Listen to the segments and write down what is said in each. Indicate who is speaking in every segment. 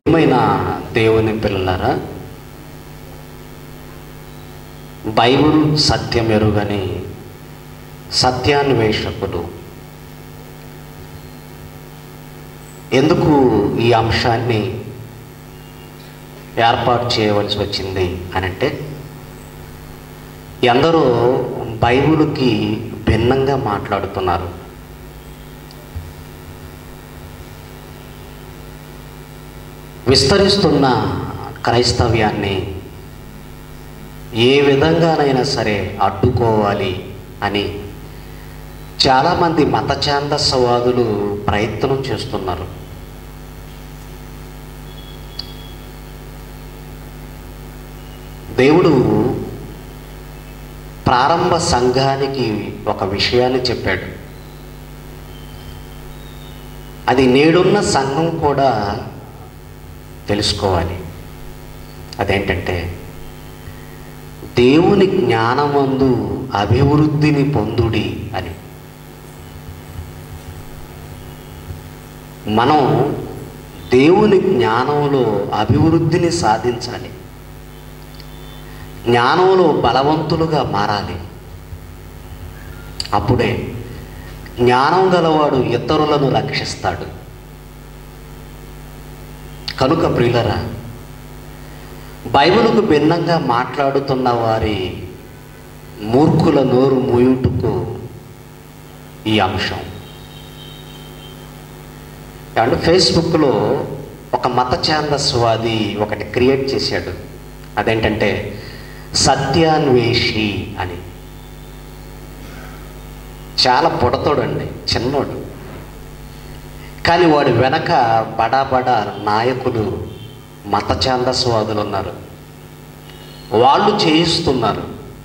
Speaker 1: ప్రియమైన దేవుని పిల్లలారా బైబుల్ సత్యం ఎరుగని సత్యాన్వేషకులు ఎందుకు ఈ అంశాన్ని ఏర్పాటు చేయవలసి వచ్చింది అని అంటే ఎందరో బైబిల్కి భిన్నంగా మాట్లాడుతున్నారు విస్తరిస్తున్న క్రైస్తవ్యాన్ని ఏ విధంగానైనా సరే అడ్డుకోవాలి అని చాలామంది మత ఛాందస్సవాదులు ప్రయత్నం చేస్తున్నారు దేవుడు ప్రారంభ సంఘానికి ఒక విషయాన్ని చెప్పాడు అది నేడున్న సంఘం కూడా తెలుసుకోవాలి అదేంటంటే దేవుని జ్ఞానమందు అభివృద్ధిని పొందుడి అని మనం దేవుని జ్ఞానంలో అభివృద్ధిని సాధించాలి జ్ఞానంలో బలవంతులుగా మారాలి అప్పుడే జ్ఞానం గలవాడు ఇతరులను రక్షిస్తాడు కనుక ప్రియులరా బైబిల్కు భిన్నంగా మాట్లాడుతున్న వారి మూర్ఖుల నోరు మూయుటకు ఈ అంశం అండ్ ఫేస్బుక్లో ఒక మత ఛాందస్వాది ఒకటి క్రియేట్ చేశాడు అదేంటంటే సత్యాన్వేషి అని చాలా పుడతోడండి చిన్నోడు కానీ వాడి వెనక బడా బడా నాయకులు మత ఛాందస్వాదులు ఉన్నారు వాళ్ళు చేయిస్తున్నారు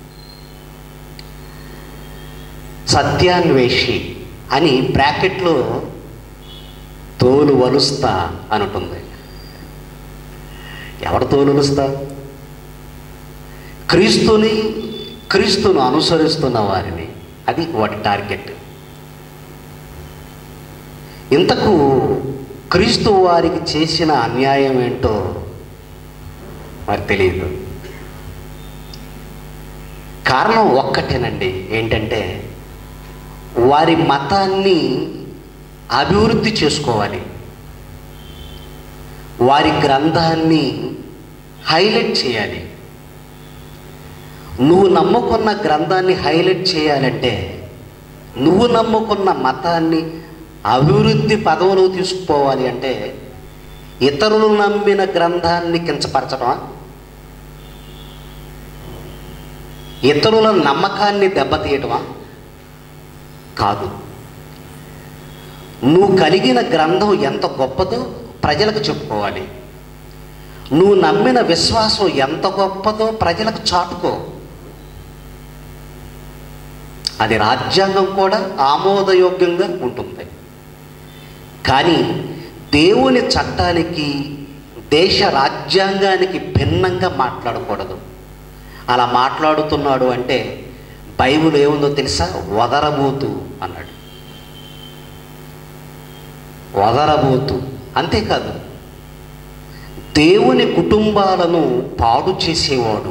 Speaker 1: సత్యాన్వేషి అని బ్రాకెట్లో తోలు వలుస్తా అని ఉంటుంది ఎవరు తోలు వలుస్తా క్రీస్తుని క్రీస్తును అనుసరిస్తున్న వారిని అది వాటి టార్గెట్ ఇంతకు క్రీస్తు వారికి చేసిన అన్యాయం ఏంటో మరి తెలియదు కారణం ఒక్కటేనండి ఏంటంటే వారి మతాన్ని అభివృద్ధి చేసుకోవాలి వారి గ్రంథాన్ని హైలైట్ చేయాలి నువ్వు నమ్ముకున్న గ్రంథాన్ని హైలైట్ చేయాలంటే నువ్వు నమ్ముకున్న మతాన్ని అభివృద్ధి పదవులు తీసుకుపోవాలి అంటే ఇతరులు నమ్మిన గ్రంథాన్ని కించపరచడమా ఇతరుల నమ్మకాన్ని దెబ్బతీయటమా కాదు నువ్వు కలిగిన గ్రంథం ఎంత గొప్పదో ప్రజలకు చెప్పుకోవాలి నువ్వు నమ్మిన విశ్వాసం ఎంత గొప్పదో ప్రజలకు చాటుకో అది రాజ్యాంగం కూడా ఆమోదయోగ్యంగా ఉంటుంది కానీ దేవుని చట్టానికి దేశ రాజ్యాంగానికి భిన్నంగా మాట్లాడకూడదు అలా మాట్లాడుతున్నాడు అంటే బైబిల్ ఏముందో తెలుసా వదరబోతు అన్నాడు వదరబోతు అంతేకాదు దేవుని కుటుంబాలను పాడు చేసేవాడు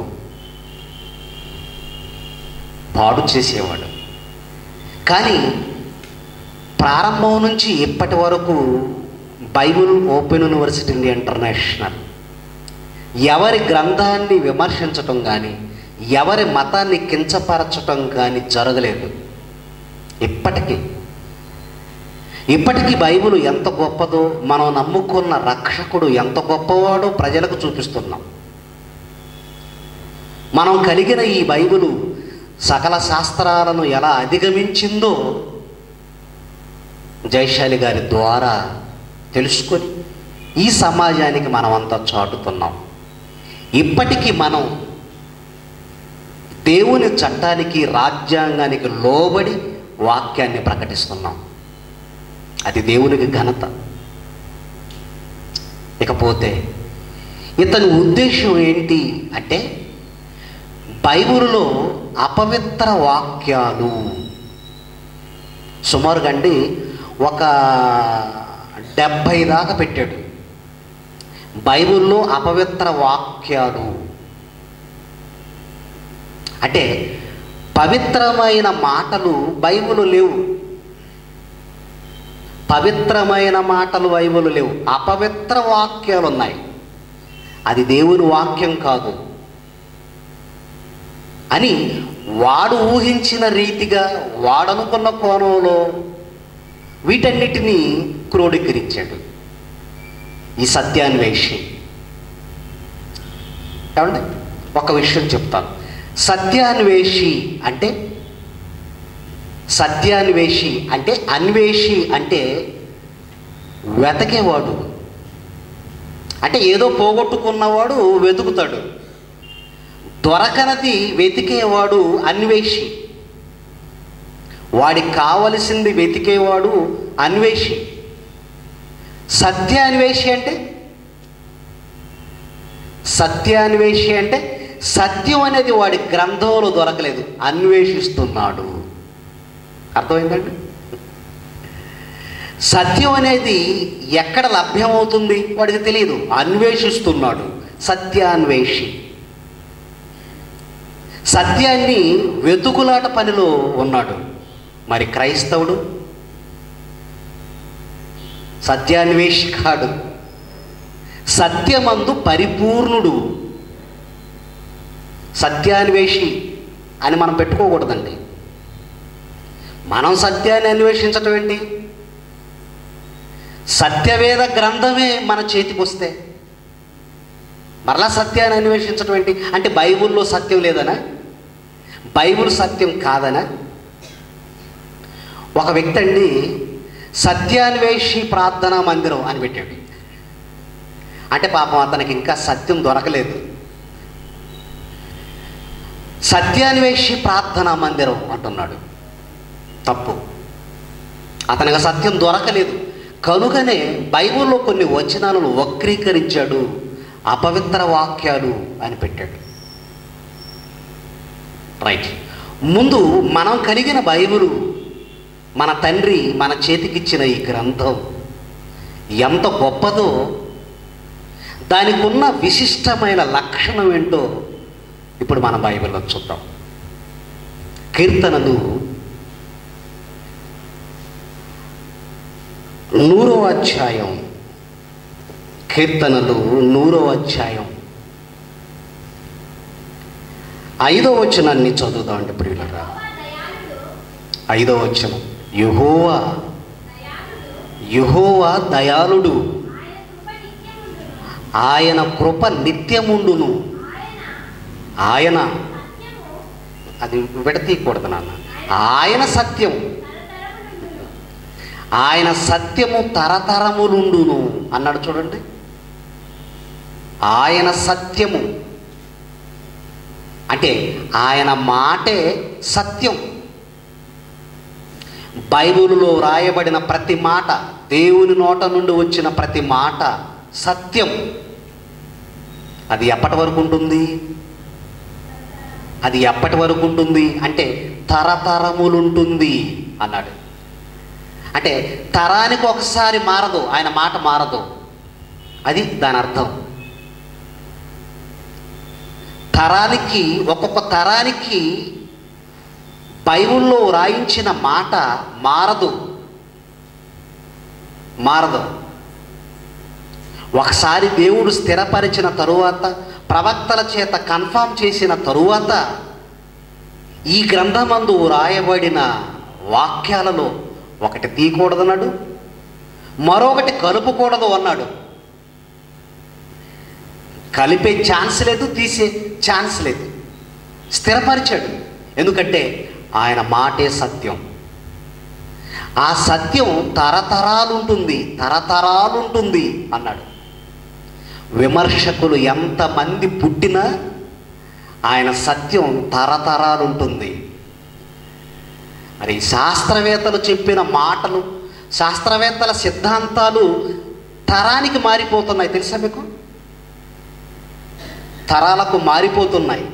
Speaker 1: పాడు చేసేవాడు కానీ ప్రారంభం నుంచి ఇప్పటి వరకు బైబిల్ ఓపెన్ యూనివర్సిటీ ఇంటర్నేషనల్ ఎవరి గ్రంథాన్ని విమర్శించటం కానీ ఎవరి మతాన్ని కించపరచటం కానీ జరగలేదు ఇప్పటికీ ఇప్పటికీ బైబిల్ ఎంత గొప్పదో మనం నమ్ముకున్న రక్షకుడు ఎంత గొప్పవాడో ప్రజలకు చూపిస్తున్నాం మనం కలిగిన ఈ బైబిలు సకల శాస్త్రాలను ఎలా అధిగమించిందో జయశాలి గారి ద్వారా తెలుసుకొని ఈ సమాజానికి మనం అంతా చాటుతున్నాం ఇప్పటికీ మనం దేవుని చట్టానికి రాజ్యాంగానికి లోబడి వాక్యాన్ని ప్రకటిస్తున్నాం అది దేవునికి ఘనత ఇకపోతే ఇతని ఉద్దేశం ఏంటి అంటే బైబిల్లో అపవిత్ర వాక్యాలు సుమారుగా అండి ఒక డెబ్భై దాకా పెట్టాడు బైబిల్లో అపవిత్ర వాక్యాలు అంటే పవిత్రమైన మాటలు బైబిల్ లేవు పవిత్రమైన మాటలు బైబిల్ లేవు అపవిత్ర వాక్యాలు ఉన్నాయి అది దేవుని వాక్యం కాదు అని వాడు ఊహించిన రీతిగా వాడనుకున్న కోణంలో వీటన్నిటినీ క్రోడీకరించాడు ఈ సత్యాన్వేషి ఏమండి ఒక విషయం చెప్తాను సత్యాన్వేషి అంటే సత్యాన్వేషి అంటే అన్వేషి అంటే వెతకేవాడు అంటే ఏదో పోగొట్టుకున్నవాడు వెతుకుతాడు దొరకనది వెతికేవాడు అన్వేషి వాడికి కావలసింది వెతికేవాడు అన్వేషి సత్యాన్వేషి అంటే సత్యాన్వేషి అంటే సత్యం అనేది వాడి గ్రంథంలో దొరకలేదు అన్వేషిస్తున్నాడు అర్థమైందండి సత్యం అనేది ఎక్కడ లభ్యమవుతుంది వాడికి తెలియదు అన్వేషిస్తున్నాడు సత్యాన్వేషి సత్యాన్ని వెతుకులాట పనిలో ఉన్నాడు మరి క్రైస్తవుడు సత్యాన్వేషి కాడు సత్యమందు పరిపూర్ణుడు సత్యాన్వేషి అని మనం పెట్టుకోకూడదండి మనం సత్యాన్ని అన్వేషించటం ఏంటి సత్యవేద గ్రంథమే మన చేతికి వస్తే మరలా సత్యాన్ని అన్వేషించడం ఏంటి అంటే బైబిల్లో సత్యం లేదనా బైబిల్ సత్యం కాదనా ఒక వ్యక్తి అండి సత్యాన్వేషి ప్రార్థనా మందిరం అని పెట్టాడు అంటే పాపం అతనికి ఇంకా సత్యం దొరకలేదు సత్యాన్వేషి ప్రార్థనా మందిరం అంటున్నాడు తప్పు అతనికి సత్యం దొరకలేదు కనుకనే బైబిల్లో కొన్ని వచనాలను వక్రీకరించాడు అపవిత్ర వాక్యాలు అని పెట్టాడు రైట్ ముందు మనం కలిగిన బైబిలు మన తండ్రి మన చేతికిచ్చిన ఈ గ్రంథం ఎంత గొప్పదో దానికి ఉన్న విశిష్టమైన లక్షణం ఏంటో ఇప్పుడు మన బైబిల్లో చూద్దాం కీర్తనలు నూరో అధ్యాయం కీర్తనలు నూరో అధ్యాయం ఐదో వచనాన్ని చదువుదామండి ప్రియులరా ఐదో వచనం యుహోవా యుహోవా దయాళుడు ఆయన కృప నిత్యముండును ఆయన అది విడతీయకూడదు నాన్న ఆయన సత్యం ఆయన సత్యము తరతరములుండును అన్నాడు చూడండి ఆయన సత్యము అంటే ఆయన మాటే సత్యం బైబిలులో రాయబడిన ప్రతి మాట దేవుని నోట నుండి వచ్చిన ప్రతి మాట సత్యం అది ఎప్పటి వరకు ఉంటుంది అది ఎప్పటి వరకు ఉంటుంది అంటే తరతరములుంటుంది అన్నాడు అంటే తరానికి ఒకసారి మారదు ఆయన మాట మారదు అది దాని అర్థం తరానికి ఒక్కొక్క తరానికి బైబిల్లో రాయించిన మాట మారదు మారదు ఒకసారి దేవుడు స్థిరపరిచిన తరువాత ప్రవక్తల చేత కన్ఫామ్ చేసిన తరువాత ఈ గ్రంథమందు రాయబడిన వాక్యాలలో ఒకటి తీయకూడదన్నాడు మరొకటి కలుపుకూడదు అన్నాడు కలిపే ఛాన్స్ లేదు తీసే ఛాన్స్ లేదు స్థిరపరిచాడు ఎందుకంటే ఆయన మాటే సత్యం ఆ సత్యం తరతరాలు ఉంటుంది తరతరాలు ఉంటుంది అన్నాడు విమర్శకులు ఎంతమంది పుట్టినా ఆయన సత్యం తరతరాలు ఉంటుంది మరి శాస్త్రవేత్తలు చెప్పిన మాటలు శాస్త్రవేత్తల సిద్ధాంతాలు తరానికి మారిపోతున్నాయి తెలుసా మీకు తరాలకు మారిపోతున్నాయి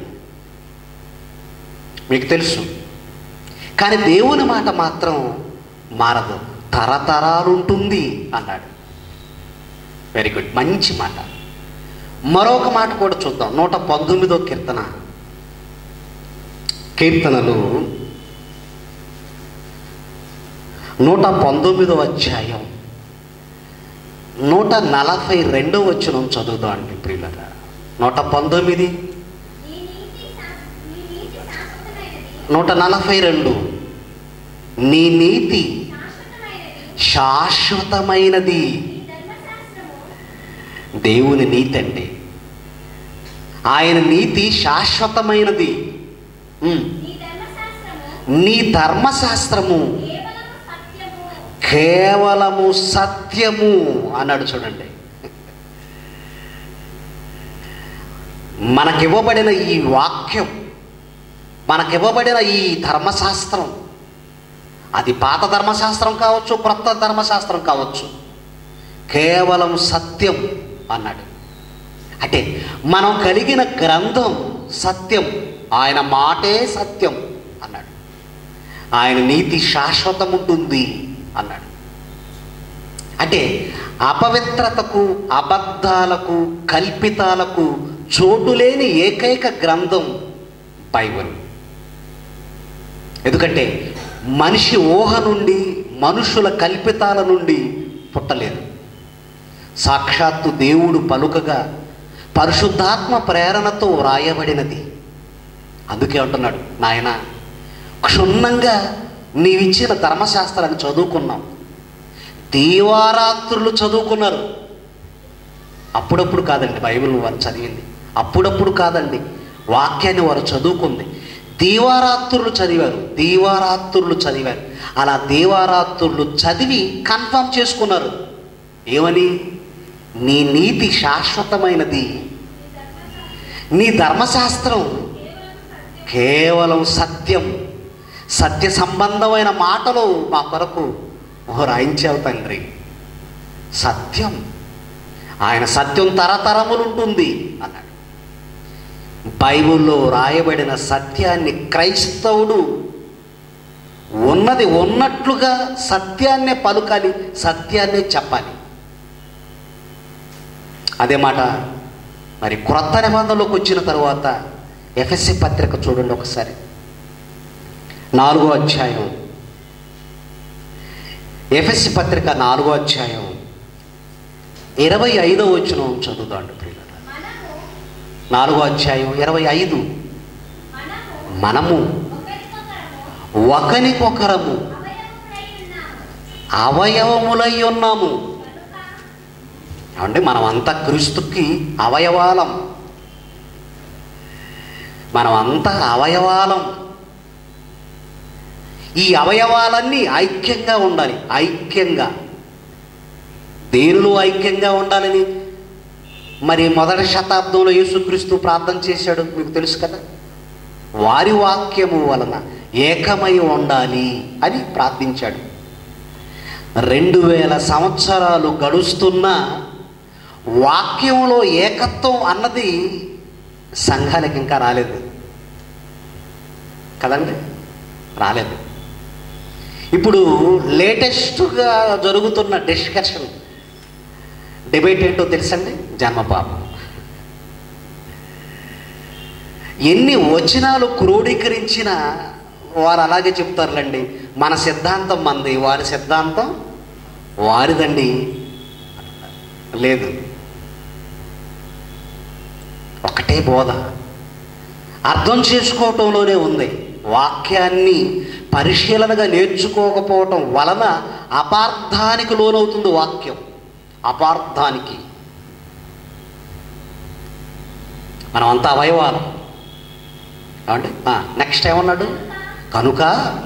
Speaker 1: మీకు తెలుసు కానీ దేవుని మాట మాత్రం మారదు తరతరాలు ఉంటుంది అన్నాడు వెరీ గుడ్ మంచి మాట మరొక మాట కూడా చూద్దాం నూట పంతొమ్మిదో కీర్తన కీర్తనలు నూట పంతొమ్మిదో అధ్యాయం నూట నలభై రెండో వచ్చిన చదువుదాం అండి ప్రియులరా నూట పంతొమ్మిది
Speaker 2: నీ నీతి శా- నీ నీతి శాశ్వతమైనది
Speaker 1: నూట నలభై రెండు నీ నీతి
Speaker 2: శాశ్వతమైనది
Speaker 1: శాశ్వతమైనది
Speaker 2: నీ ధర్మశాస్త్రము
Speaker 1: దేవుని నీతి అండి ఆయన నీతి శాశ్వతమైనది ఉమ్.
Speaker 2: నీ ధర్మశాస్త్రము
Speaker 1: నీ ధర్మశాస్త్రము
Speaker 2: కేవలము సత్యము
Speaker 1: కేవలము సత్యము అన్నాడు చూడండి మనకివ్వబడిన ఈ వాక్యం మనకివ్వబడిన ఈ ధర్మశాస్త్రం అది పాత ధర్మశాస్త్రం కావచ్చు క్రొత్త ధర్మశాస్త్రం కావచ్చు కేవలం సత్యం అన్నాడు అంటే మనం కలిగిన గ్రంథం సత్యం ఆయన మాటే సత్యం అన్నాడు ఆయన నీతి శాశ్వతం ఉంటుంది అన్నాడు అంటే అపవిత్రతకు అబద్ధాలకు కల్పితాలకు చోటు లేని ఏకైక గ్రంథం బైబిల్ ఎందుకంటే మనిషి ఊహ నుండి మనుషుల కల్పితాల నుండి పుట్టలేదు సాక్షాత్తు దేవుడు పలుకగా పరిశుద్ధాత్మ ప్రేరణతో వ్రాయబడినది అందుకే అంటున్నాడు నాయన క్షుణ్ణంగా నీవిచ్చిన ధర్మశాస్త్రాన్ని చదువుకున్నాం దీవారాత్రులు చదువుకున్నారు అప్పుడప్పుడు కాదండి బైబిల్ వారు చదివింది అప్పుడప్పుడు కాదండి వాక్యాన్ని వారు చదువుకుంది దీవారాత్రులు చదివారు దీవారాత్రులు చదివారు అలా దీవారాత్రులు చదివి కన్ఫర్మ్ చేసుకున్నారు ఏమని నీ నీతి శాశ్వతమైనది నీ ధర్మశాస్త్రం కేవలం సత్యం సత్య సంబంధమైన మాటలు మా కొరకు ఓ రాయించావు తండ్రి సత్యం ఆయన సత్యం తరతరములు ఉంటుంది అన్నాడు బైబిల్లో రాయబడిన సత్యాన్ని క్రైస్తవుడు ఉన్నది ఉన్నట్లుగా సత్యాన్నే పలుకాలి సత్యాన్నే చెప్పాలి అదే మాట మరి క్రొత్త నిబంధనలోకి వచ్చిన తరువాత ఎఫ్ఎస్సి పత్రిక చూడండి ఒకసారి నాలుగో అధ్యాయం ఎఫ్ఎస్సి పత్రిక నాలుగో అధ్యాయం ఇరవై ఐదో వచ్చిన చదువుతాండి ప్రియులారా
Speaker 2: మనము
Speaker 1: నాలుగో అధ్యాయం ఇరవై ఐదు
Speaker 2: మనము
Speaker 1: మనము
Speaker 2: ఒకరికొకరము
Speaker 1: ఒకరికొకరము
Speaker 2: అవయవములై
Speaker 1: అవయవములై
Speaker 2: ఉన్నాము
Speaker 1: ఉన్నాము
Speaker 2: కనుక
Speaker 1: ఏమంటే మనం అంతా క్రీస్తుకి అవయవాలం మనం అంతా అవయవాలం ఈ అవయవాలన్నీ ఐక్యంగా ఉండాలి ఐక్యంగా దేనిలో ఐక్యంగా ఉండాలని మరి మొదటి శతాబ్దంలో యేసుక్రీస్తు ప్రార్థన చేశాడు మీకు తెలుసు కదా వారి వాక్యము వలన ఏకమై ఉండాలి అని ప్రార్థించాడు రెండు వేల సంవత్సరాలు గడుస్తున్నా వాక్యంలో ఏకత్వం అన్నది సంఘానికి ఇంకా రాలేదు కదండి రాలేదు ఇప్పుడు లేటెస్ట్గా జరుగుతున్న డిస్కషన్ డిబేట్ ఏంటో తెలుసండి జన్మపాపం ఎన్ని వచనాలు క్రోడీకరించినా వారు అలాగే చెప్తారులేండి మన సిద్ధాంతం మంది వారి సిద్ధాంతం వారిదండి లేదు ఒకటే బోధ అర్థం చేసుకోవటంలోనే ఉంది వాక్యాన్ని పరిశీలనగా నేర్చుకోకపోవటం వలన అపార్థానికి లోనవుతుంది వాక్యం అపార్థానికి మనం అంతా అవయవాలం ఏమండి నెక్స్ట్ ఏమన్నాడు కనుక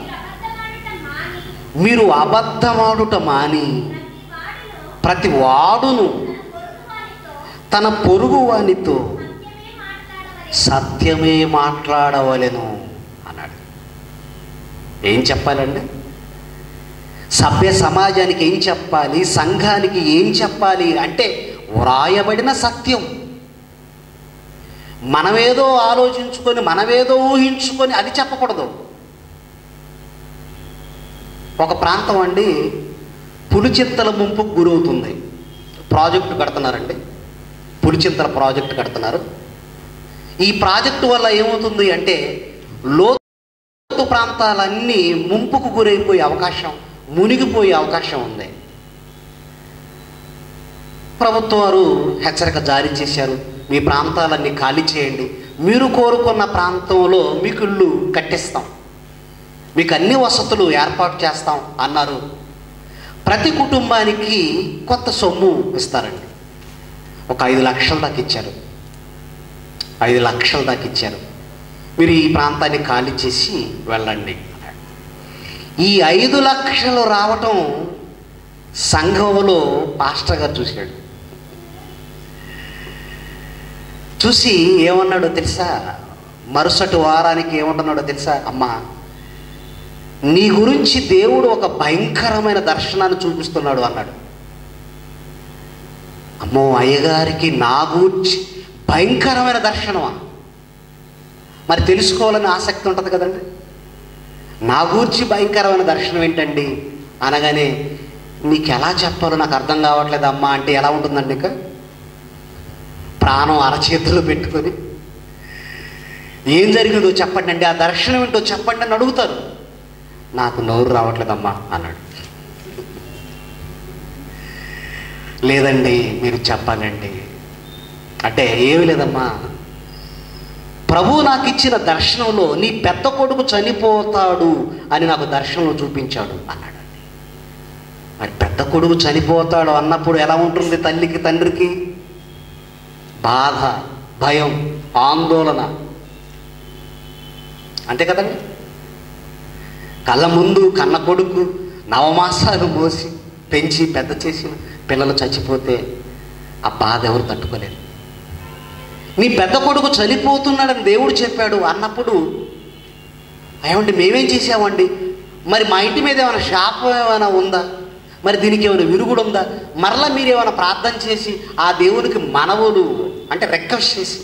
Speaker 2: మీరు అబద్ధమాడుట మాని
Speaker 1: మీరు అబద్ధమాడుట మాని
Speaker 2: ప్రతి వాడును
Speaker 1: ప్రతి వాడును
Speaker 2: తన పొరుగు వానితో
Speaker 1: తన పొరుగు వానితో
Speaker 2: సత్యమే
Speaker 1: సత్యమే
Speaker 2: మాట్లాడవలెను
Speaker 1: మాట్లాడవలెను అన్నాడు ఏం చెప్పాలండి సభ్య సమాజానికి ఏం చెప్పాలి సంఘానికి ఏం చెప్పాలి అంటే వ్రాయబడిన సత్యం మనమేదో ఆలోచించుకొని మనమేదో ఊహించుకొని అది చెప్పకూడదు ఒక ప్రాంతం అండి పులిచింతల ముంపుకు గురవుతుంది ప్రాజెక్టు కడుతున్నారండి పులిచింతల ప్రాజెక్ట్ కడుతున్నారు ఈ ప్రాజెక్టు వల్ల ఏమవుతుంది అంటే లోతు ప్రాంతాలన్నీ ముంపుకు గురైపోయే అవకాశం మునిగిపోయే అవకాశం ఉంది ప్రభుత్వం వారు హెచ్చరిక జారీ చేశారు మీ ప్రాంతాలన్నీ ఖాళీ చేయండి మీరు కోరుకున్న ప్రాంతంలో మీకు ఇల్లు కట్టిస్తాం మీకు అన్ని వసతులు ఏర్పాటు చేస్తాం అన్నారు ప్రతి కుటుంబానికి కొత్త సొమ్ము ఇస్తారండి ఒక ఐదు లక్షల దాకా ఇచ్చారు ఐదు లక్షల దాకా ఇచ్చారు మీరు ఈ ప్రాంతాన్ని ఖాళీ చేసి వెళ్ళండి అన్నాడు. ఈ ఐదు లక్షలు రావటం సంఘంలో పాస్టర్ గారు చూశాడు చూసి ఏమన్నాడో తెలుసా మరుసటి వారానికి ఏమంటున్నాడో తెలుసా అమ్మా నీ గురించి దేవుడు ఒక భయంకరమైన దర్శనాన్ని చూపిస్తున్నాడు అన్నాడు అమ్మో అయ్యగారికి నా గూర్చి భయంకరమైన దర్శనమా మరి తెలుసుకోవాలని ఆసక్తి ఉంటుంది కదండి నా గూర్చి భయంకరమైన దర్శనం ఏంటండి అనగానే నీకు ఎలా చెప్పాలో నాకు అర్థం కావట్లేదు అమ్మా అంటే ఎలా ఉంటుందండి ఇక ప్రాణం అరచేతులు పెట్టుకొని ఏం జరిగిందో చెప్పండి అండి ఆ దర్శనం ఏంటో చెప్పండి అని అడుగుతారు నాకు నోరు రావట్లేదమ్మా అన్నాడు లేదండి మీరు చెప్పాలండి అంటే ఏమి లేదమ్మా ప్రభు నాకు ఇచ్చిన దర్శనంలో నీ పెద్ద కొడుకు చనిపోతాడు అని నాకు దర్శనంలో చూపించాడు అన్నాడు మరి పెద్ద కొడుకు చనిపోతాడు అన్నప్పుడు ఎలా ఉంటుంది తల్లికి తండ్రికి బాధ భయం ఆందోళన అంతే కదండి కళ్ళ ముందు కన్న కొడుకు నవమాసాలు మోసి పెంచి పెద్ద చేసిన పిల్లలు చచ్చిపోతే ఆ బాధ ఎవరు తట్టుకోలేరు నీ పెద్ద కొడుకు చనిపోతున్నాడని దేవుడు చెప్పాడు అన్నప్పుడు ఏమండి మేమేం చేసామండి మరి మా ఇంటి మీద ఏమైనా శాపం ఏమైనా ఉందా మరి దీనికి ఏమైనా విరుగుడు ఉందా మరలా మీరు ఏమైనా ప్రార్థన చేసి ఆ దేవునికి మనవులు అంటే రిక్వెస్ట్ చేసి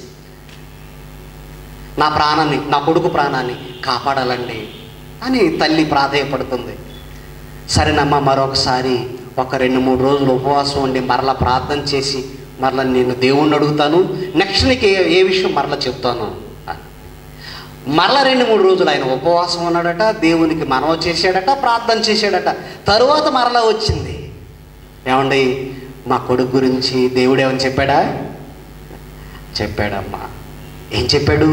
Speaker 1: నా ప్రాణాన్ని నా కొడుకు ప్రాణాన్ని కాపాడాలండి అని తల్లి ప్రాధేయపడుతుంది సరేనమ్మా మరొకసారి ఒక రెండు మూడు రోజులు ఉపవాసం ఉండి మరలా ప్రార్థన చేసి మరలా నేను దేవుణ్ణి అడుగుతాను నెక్స్ట్ నీకు ఏ ఏ విషయం మరలా చెప్తాను అని. మరలా రెండు మూడు రోజులు ఆయన ఉపవాసం ఉన్నాడట దేవునికి మనవ చేశాడట ప్రార్థన చేశాడట తరువాత మరలా వచ్చింది ఏమండి మా కొడుకు గురించి దేవుడు ఏమని చెప్పాడా చెప్పాడమ్మా ఏం చెప్పాడు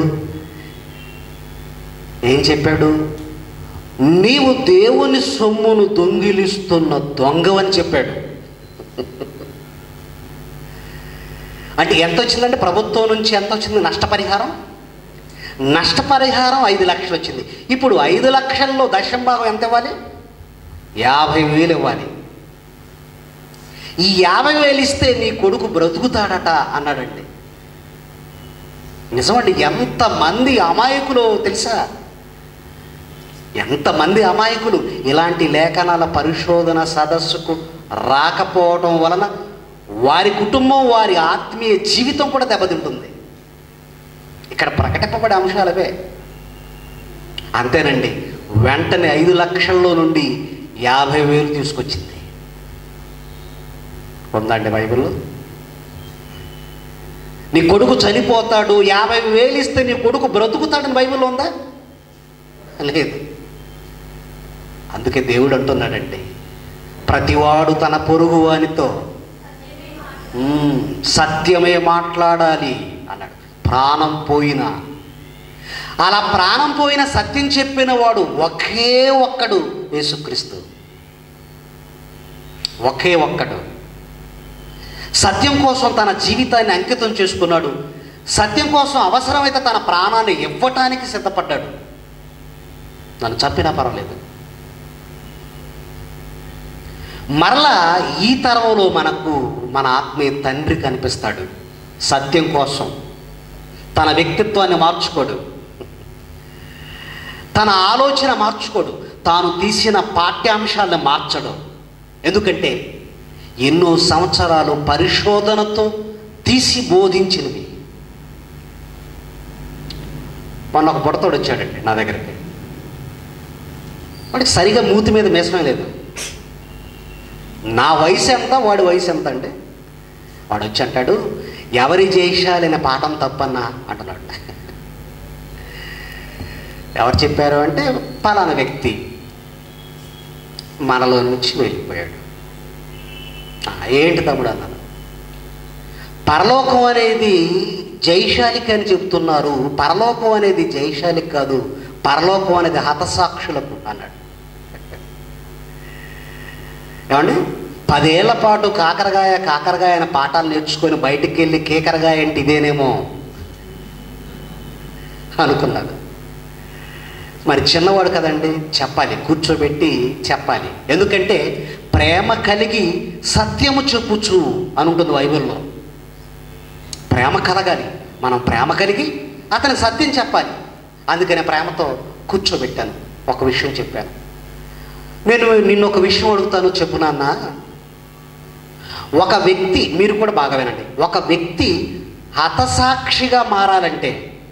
Speaker 1: ఏం చెప్పాడు నీవు దేవుని సొమ్మును దొంగిలిస్తున్న దొంగవని చెప్పాడు అంటే ఎంత వచ్చిందంటే ప్రభుత్వం నుంచి ఎంత వచ్చింది నష్టపరిహారం నష్టపరిహారం ఐదు లక్షలు వచ్చింది ఇప్పుడు ఐదు లక్షల్లో దశం భాగం ఎంత ఇవ్వాలి యాభై వేలు ఇవ్వాలి ఈ యాభై వేలు ఇస్తే నీ కొడుకు బ్రతుకుతాడట అన్నాడండి నిజమండి ఎంతమంది అమాయకులు తెలుసా ఎంతమంది అమాయకులు ఇలాంటి లేఖనాల పరిశోధన సదస్సుకు రాకపోవడం వలన వారి కుటుంబం వారి ఆత్మీయ జీవితం కూడా దెబ్బతింటుంది ఇక్కడ ప్రకటింపబడే అంశాలవే అంతేనండి వెంటనే ఐదు లక్షల్లో నుండి యాభై వేలు తీసుకొచ్చింది ఉందండి బైబిల్లో నీ కొడుకు చనిపోతాడు యాభై వేలు ఇస్తే నీ కొడుకు బ్రతుకుతాడని బైబిల్లో ఉందా లేదు అందుకే దేవుడు అంటున్నాడండి ప్రతివాడు తన పొరుగు వానితో "ఉమ్, సత్యమే మాట్లాడాలి అన్నాడు ప్రాణం పోయినా అలా ప్రాణం పోయిన సత్యం చెప్పిన వాడు ఒకే ఒక్కడు యేసుక్రీస్తు ఒకే ఒక్కడు సత్యం కోసం తన జీవితాన్ని అంకితం చేసుకున్నాడు సత్యం కోసం అవసరమైతే తన ప్రాణాన్ని ఇవ్వటానికి సిద్ధపడ్డాడు నన్ను చంపినా పర్వాలేదు మరలా ఈ తరంలో మనకు మన ఆత్మీయ తండ్రి కనిపిస్తాడు సత్యం కోసం తన వ్యక్తిత్వాన్ని మార్చుకోడు తన ఆలోచన మార్చుకోడు తాను తీసిన పాఠ్యాంశాలను మార్చడు ఎందుకంటే ఎన్నో సంవత్సరాలు పరిశోధనతో తీసి బోధించినవి మొన్న ఒక బుడతోడు వచ్చాడండి నా దగ్గరికి వాడికి సరిగా మూతి మీద మేసమే లేదు నా వయసు ఎంత వాడి వయసు ఎంత అంటే వాడు వచ్చి అంటాడు ఎవరి జయశాలి అనే పాఠం తప్పన్నా అంటున్నాడు ఎవరు చెప్పారు అంటే పలానా వ్యక్తి మనలో నుంచి వెళ్ళిపోయాడు "ఆ, ఏంటి తమ్ముడు అన్నాను పరలోకం అనేది జైశాలికి అని చెప్తున్నారు పరలోకం అనేది జైశాలికి కాదు పరలోకం అనేది హతసాక్షులకు అన్నాడు ఏమండి పదేళ్ల పాటు కాకరకాయ కాకరకాయ అనే పాఠాలు నేర్చుకొని బయటికి వెళ్ళి కేకరకాయ అంటే ఇదేనేమో అనుకున్నాడు మరి చిన్నవాడు కదండి చెప్పాలి కూర్చోబెట్టి చెప్పాలి ఎందుకంటే ప్రేమ కలిగి సత్యము చెప్పుచు అని ఉంటుంది బైబిల్లో ప్రేమ కలగాలి మనం ప్రేమ కలిగి అతనికి సత్యం చెప్పాలి అందుకని ప్రేమతో కూర్చోబెట్టాను ఒక విషయం చెప్పాను నేను నిన్ను ఒక విషయం అడుగుతాను చెప్పు నాన్న ఒక వ్యక్తి మీరు కూడా బాగా వినండి ఒక వ్యక్తి హతసాక్షిగా మారాలంటే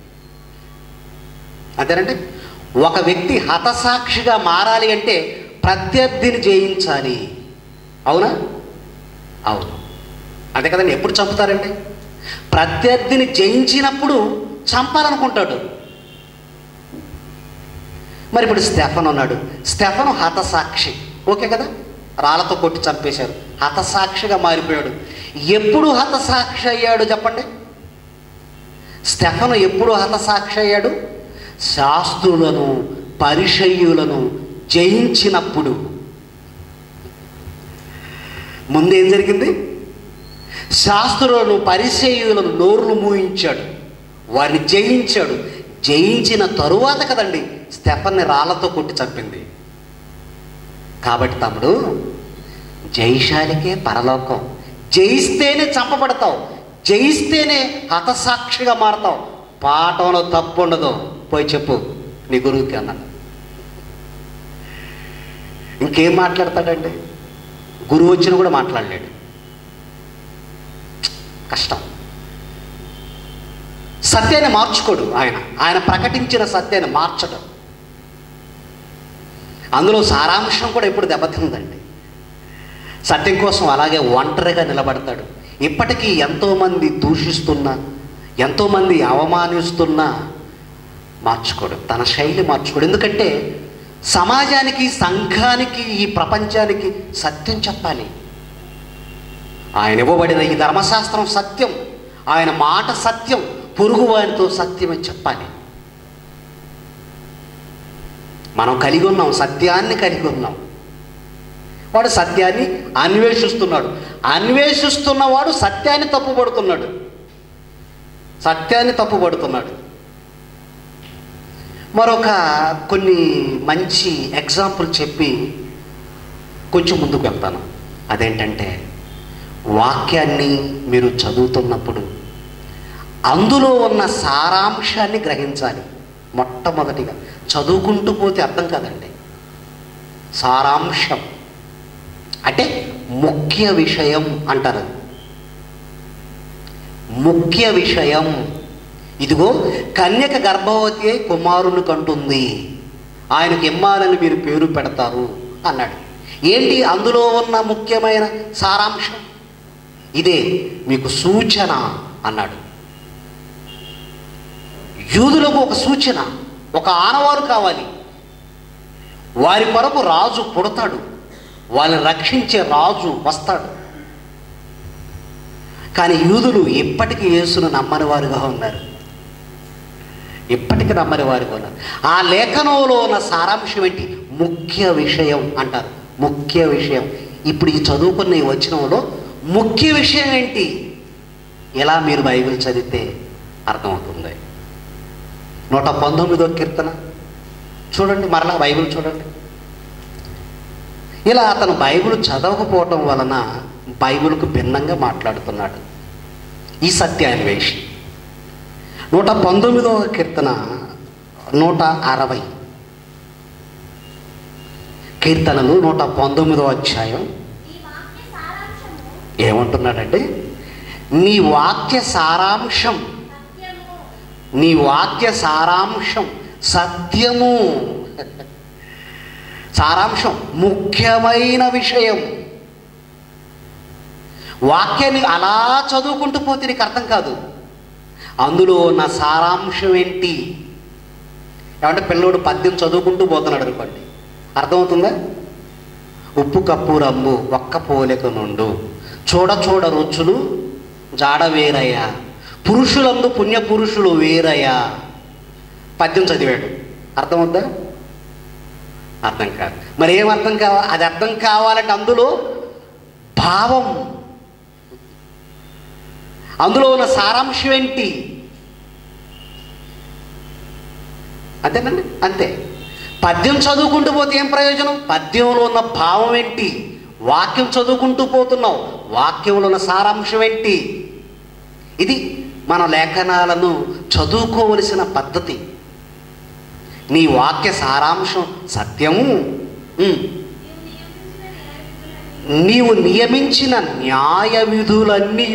Speaker 1: అంతేనండి ఒక వ్యక్తి హతసాక్షిగా మారాలి అంటే ప్రత్యర్థిని జయించాలి అవునా అవును అంతే కదండి ఎప్పుడు చంపుతారండి ప్రత్యర్థిని జయించినప్పుడు చంపాలనుకుంటాడు మరి ఇప్పుడు స్టెఫన్ ఉన్నాడు స్టెఫన్ హతసాక్షి ఓకే కదా రాళ్ళతో కొట్టి చంపేశారు హతసాక్షిగా మారిపోయాడు ఎప్పుడు హతసాక్షి అయ్యాడు చెప్పండి స్టెఫను ఎప్పుడు హతసాక్షి అయ్యాడు శాస్త్రులను పరిచయులను జయించినప్పుడు ముందేం జరిగింది శాస్త్రులను పరిచయులను నోరును మూయించాడు వారిని జయించాడు జయించిన తరువాత కదండి స్టెఫన్ని రాళ్లతో కొట్టి చంపింది కాబట్టి తమ్ముడు జయశాలికే పరలోకం జయిస్తేనే చంపబడతావు జయిస్తేనే హతసాక్షిగా మారతావు పాఠంలో తప్పు ఉండదు పోయి చెప్పు నీ గురువుకి అన్నాడు ఇంకేం మాట్లాడతాడండి గురువు వచ్చిన కూడా మాట్లాడలేడు కష్టం సత్యాన్ని మార్చుకోడు ఆయన ఆయన ప్రకటించిన సత్యాన్ని మార్చడం అందులో సారాంశం కూడా ఎప్పుడు దెబ్బతిందండి సత్యం కోసం అలాగే ఒంటరిగా నిలబడతాడు ఇప్పటికీ ఎంతోమంది దూషిస్తున్నా ఎంతోమంది అవమానిస్తున్నా మార్చుకోడు తన శైలి మార్చుకోడు ఎందుకంటే సమాజానికి సంఘానికి ఈ ప్రపంచానికి సత్యం చెప్పాలి ఆయన ఇవ్వబడిన ఈ ధర్మశాస్త్రం సత్యం ఆయన మాట సత్యం పొరుగు వారితో సత్యమే చెప్పాలి మనం కలిగి ఉన్నాం సత్యాన్ని కలిగి ఉన్నాం వాడు సత్యాన్ని అన్వేషిస్తున్నాడు అన్వేషిస్తున్నవాడు సత్యాన్ని తప్పుపడుతున్నాడు సత్యాన్ని తప్పుపడుతున్నాడు మరొక కొన్ని మంచి ఎగ్జాంపుల్ చెప్పి కొంచెం ముందుకు వెళ్తాను అదేంటంటే వాక్యాన్ని మీరు చదువుతున్నప్పుడు అందులో ఉన్న సారాంశాన్ని గ్రహించాలి మొట్టమొదటిగా చదువుకుంటూ పోతే అర్థం కాదండి సారాంశం అంటే ముఖ్య విషయం అంటారు ముఖ్య విషయం ఇదిగో కన్యక గర్భవతి అయి కుమారుని కంటుంది ఆయనకు ఇమ్మాలని మీరు పేరు పెడతారు అన్నాడు ఏంటి అందులో ఉన్న ముఖ్యమైన సారాంశం ఇదే మీకు సూచన అన్నాడు యూదులకు ఒక సూచన ఒక ఆనవారు కావాలి వారి కొరకు రాజు పుడతాడు వాళ్ళని రక్షించే రాజు వస్తాడు కానీ యూదులు ఇప్పటికీ యేసును నమ్మని వారుగా ఉన్నారు ఇప్పటికీ నమ్మని వారుగా ఉన్నారు ఆ లేఖనంలో ఉన్న సారాంశం ఏంటి ముఖ్య విషయం అంటారు ముఖ్య విషయం ఇప్పుడు ఈ చదువుకున్న ఈ వచనంలో ముఖ్య విషయం ఏంటి ఎలా మీరు బైబిల్ చదివితే అర్థమవుతుంది నూట పంతొమ్మిదో కీర్తన చూడండి మరలా బైబిల్ చూడండి ఇలా అతను బైబిల్ చదవకపోవటం వలన బైబిల్కు భిన్నంగా మాట్లాడుతున్నాడు ఈ సత్యాన్వేషి నూట పంతొమ్మిదవ కీర్తన నూట అరవై కీర్తనలు నూట పంతొమ్మిదవ అధ్యాయం
Speaker 2: ఈ వాక్య సారాంశము
Speaker 1: ఏమంటున్నాడంటే నీ వాక్య సారాంశం
Speaker 2: సత్యము
Speaker 1: నీ వాక్య సారాంశం సత్యము సారాంశం ముఖ్యమైన విషయం వాక్యాన్ని అలా చదువుకుంటూ పోతే నీకు అర్థం కాదు అందులో ఉన్న సారాంశం ఏంటి ఏమంటే పిల్లోడు పద్యం చదువుకుంటూ పోతున్నాడు అనుకోండి అర్థమవుతుందా ఉప్పు కప్పు రమ్ము ఒక్క పోలిక నుండు చూడ చూడ రుచులు జాడ వేరయ్యా పురుషులందు పుణ్య పురుషులు వేరయ్యా పద్యం చదివాడు అర్థమవుద్దా అర్థం కాదు మరి ఏం అర్థం కావాలి అది అర్థం కావాలంటే అందులో భావం అందులో ఉన్న సారాంశం ఏంటి అంతేనండి అంతే పద్యం చదువుకుంటూ పోతే ఏం ప్రయోజనం పద్యంలో ఉన్న భావం ఏంటి వాక్యం చదువుకుంటూ పోతున్నావు వాక్యంలో ఉన్న సారాంశం ఏంటి ఇది మన లేఖనాలను చదువుకోవలసిన పద్ధతి నీ వాక్య సారాంశం సత్యము ఉమ్, నీవు నియమించిన న్యాయ విధులన్నీ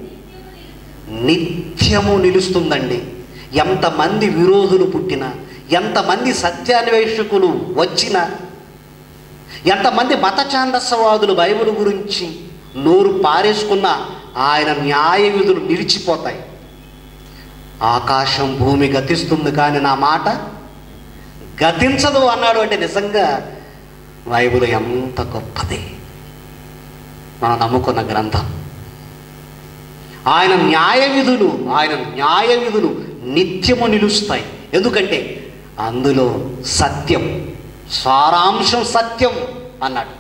Speaker 1: నిత్యము నిలుస్తుందండి ఎంతమంది విరోధులు పుట్టినా ఎంతమంది సత్యాన్వేషకులు వచ్చినా ఎంతమంది మత ఛాందస్సవాదులు బైబిల్ గురించి నోరు పారేసుకున్న ఆయన న్యాయ విధులు నిలిచిపోతాయి ఆకాశం భూమి గతిస్తుంది కానీ నా మాట గతించదు అన్నాడు అంటే నిజంగా బైబిల్ ఎంత గొప్పది మనం నమ్ముకున్న గ్రంథం ఆయన న్యాయ విధులు ఆయన న్యాయ విధులు నిత్యము నిలుస్తాయి ఎందుకంటే అందులో సత్యం సారాంశం సత్యం అన్నాడు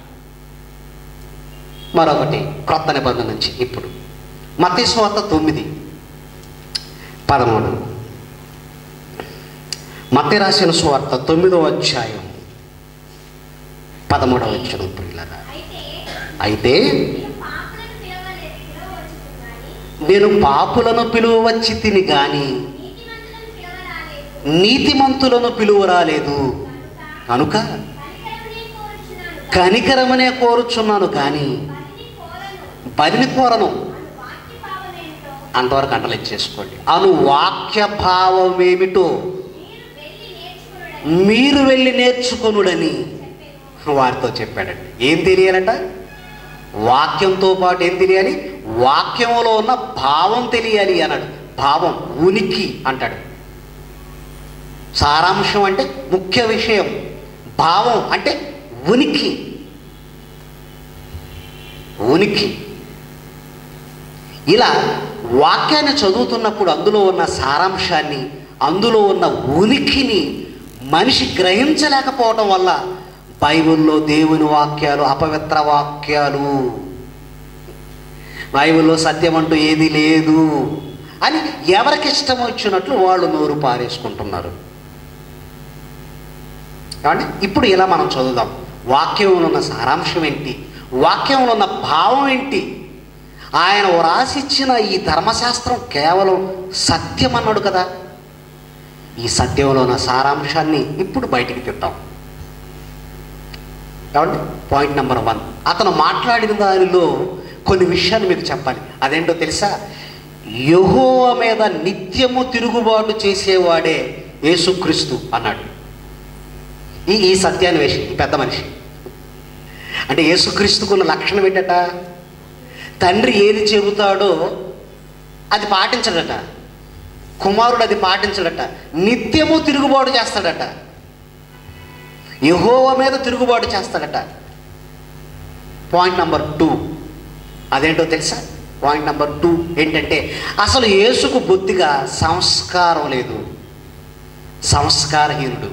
Speaker 1: మరొకటి క్రొత్త నిబంధన నుంచి ఇప్పుడు మతీశ్వార్త తొమ్మిది పదమూడు మత్తి రాసిన స్వార్త తొమ్మిదవ అధ్యాయం పదమూడవ వచ్చిన పిల్లరా
Speaker 2: అయితే
Speaker 1: అయితే
Speaker 2: నేను పాపులను పిలవవచ్చు
Speaker 1: నేను పాపులను
Speaker 2: కానీ
Speaker 1: పిలువవచ్చి తిని గాని
Speaker 2: నీతిమంతులను
Speaker 1: నీతిమంతులను
Speaker 2: పిలవరాలేదు
Speaker 1: పిలువరాలేదు కనుక
Speaker 2: కనికరమునే
Speaker 1: కనికరమనే
Speaker 2: కోరుచున్నాను
Speaker 1: కోరుచున్నాను కానీ
Speaker 2: బలిని
Speaker 1: బలిని కోరను
Speaker 2: కోరను అను వాక్య భావమేంటో
Speaker 1: అంతవరకు అంటలు ఇచ్చేసుకోండి అను వాక్య భావం ఏమిటో
Speaker 2: మీరు
Speaker 1: మీరు వెళ్ళి
Speaker 2: వెళ్ళి నేర్చుకునుడని
Speaker 1: నేర్చుకొనుడని
Speaker 2: చెప్పాను
Speaker 1: వారితో చెప్పాడండి ఏం తెలియాలట వాక్యంతో పాటు ఏం తెలియాలి వాక్యంలో ఉన్న భావం తెలియాలి అన్నాడు భావం ఉనికి అంటాడు సారాంశం అంటే ముఖ్య విషయం భావం అంటే ఉనికి ఉనికి ఇలా వాక్యాన్ని చదువుతున్నప్పుడు అందులో ఉన్న సారాంశాన్ని అందులో ఉన్న ఉనికిని మనిషి గ్రహించలేకపోవటం వల్ల బైబిల్లో దేవుని వాక్యాలు అపవిత్ర వాక్యాలు బైబిల్లో సత్యం అంటూ ఏది లేదు అని ఎవరికి ఇష్టం వచ్చినట్లు వాళ్ళు నోరు పారేసుకుంటున్నారు ఏమండి ఇప్పుడు ఇలా మనం చదువుదాం వాక్యంలో ఉన్న సారాంశం ఏంటి వాక్యంలో ఉన్న భావం ఏంటి ఆయన వ్రాసిచ్చిన ఈ ధర్మశాస్త్రం కేవలం సత్యం అన్నాడు కదా ఈ సత్యంలో ఉన్న సారాంశాన్ని ఇప్పుడు బయటికి తిద్దాం ఏమండి పాయింట్ నెంబర్ వన్ అతను మాట్లాడిన దానిలో కొన్ని విషయాలు మీకు చెప్పాలి అదేంటో తెలుసా యహోవ మీద నిత్యము తిరుగుబాటు చేసేవాడే యేసుక్రీస్తు అన్నాడు ఈ ఈ సత్యాన్ని వేసి ఈ పెద్ద మనిషి అంటే యేసుక్రీస్తుకున్న లక్షణం ఏంటట తండ్రి ఏది చెబుతాడో అది పాటించడట కుమారుడు అది పాటించడట నిత్యము తిరుగుబాటు చేస్తాడట యహోవ మీద తిరుగుబాటు చేస్తాడట పాయింట్ నెంబర్ టూ అదేంటో తెలుసా పాయింట్ నెంబర్ టూ ఏంటంటే అసలు యేసుకు బొత్తిగా సంస్కారం లేదు సంస్కారహీనుడు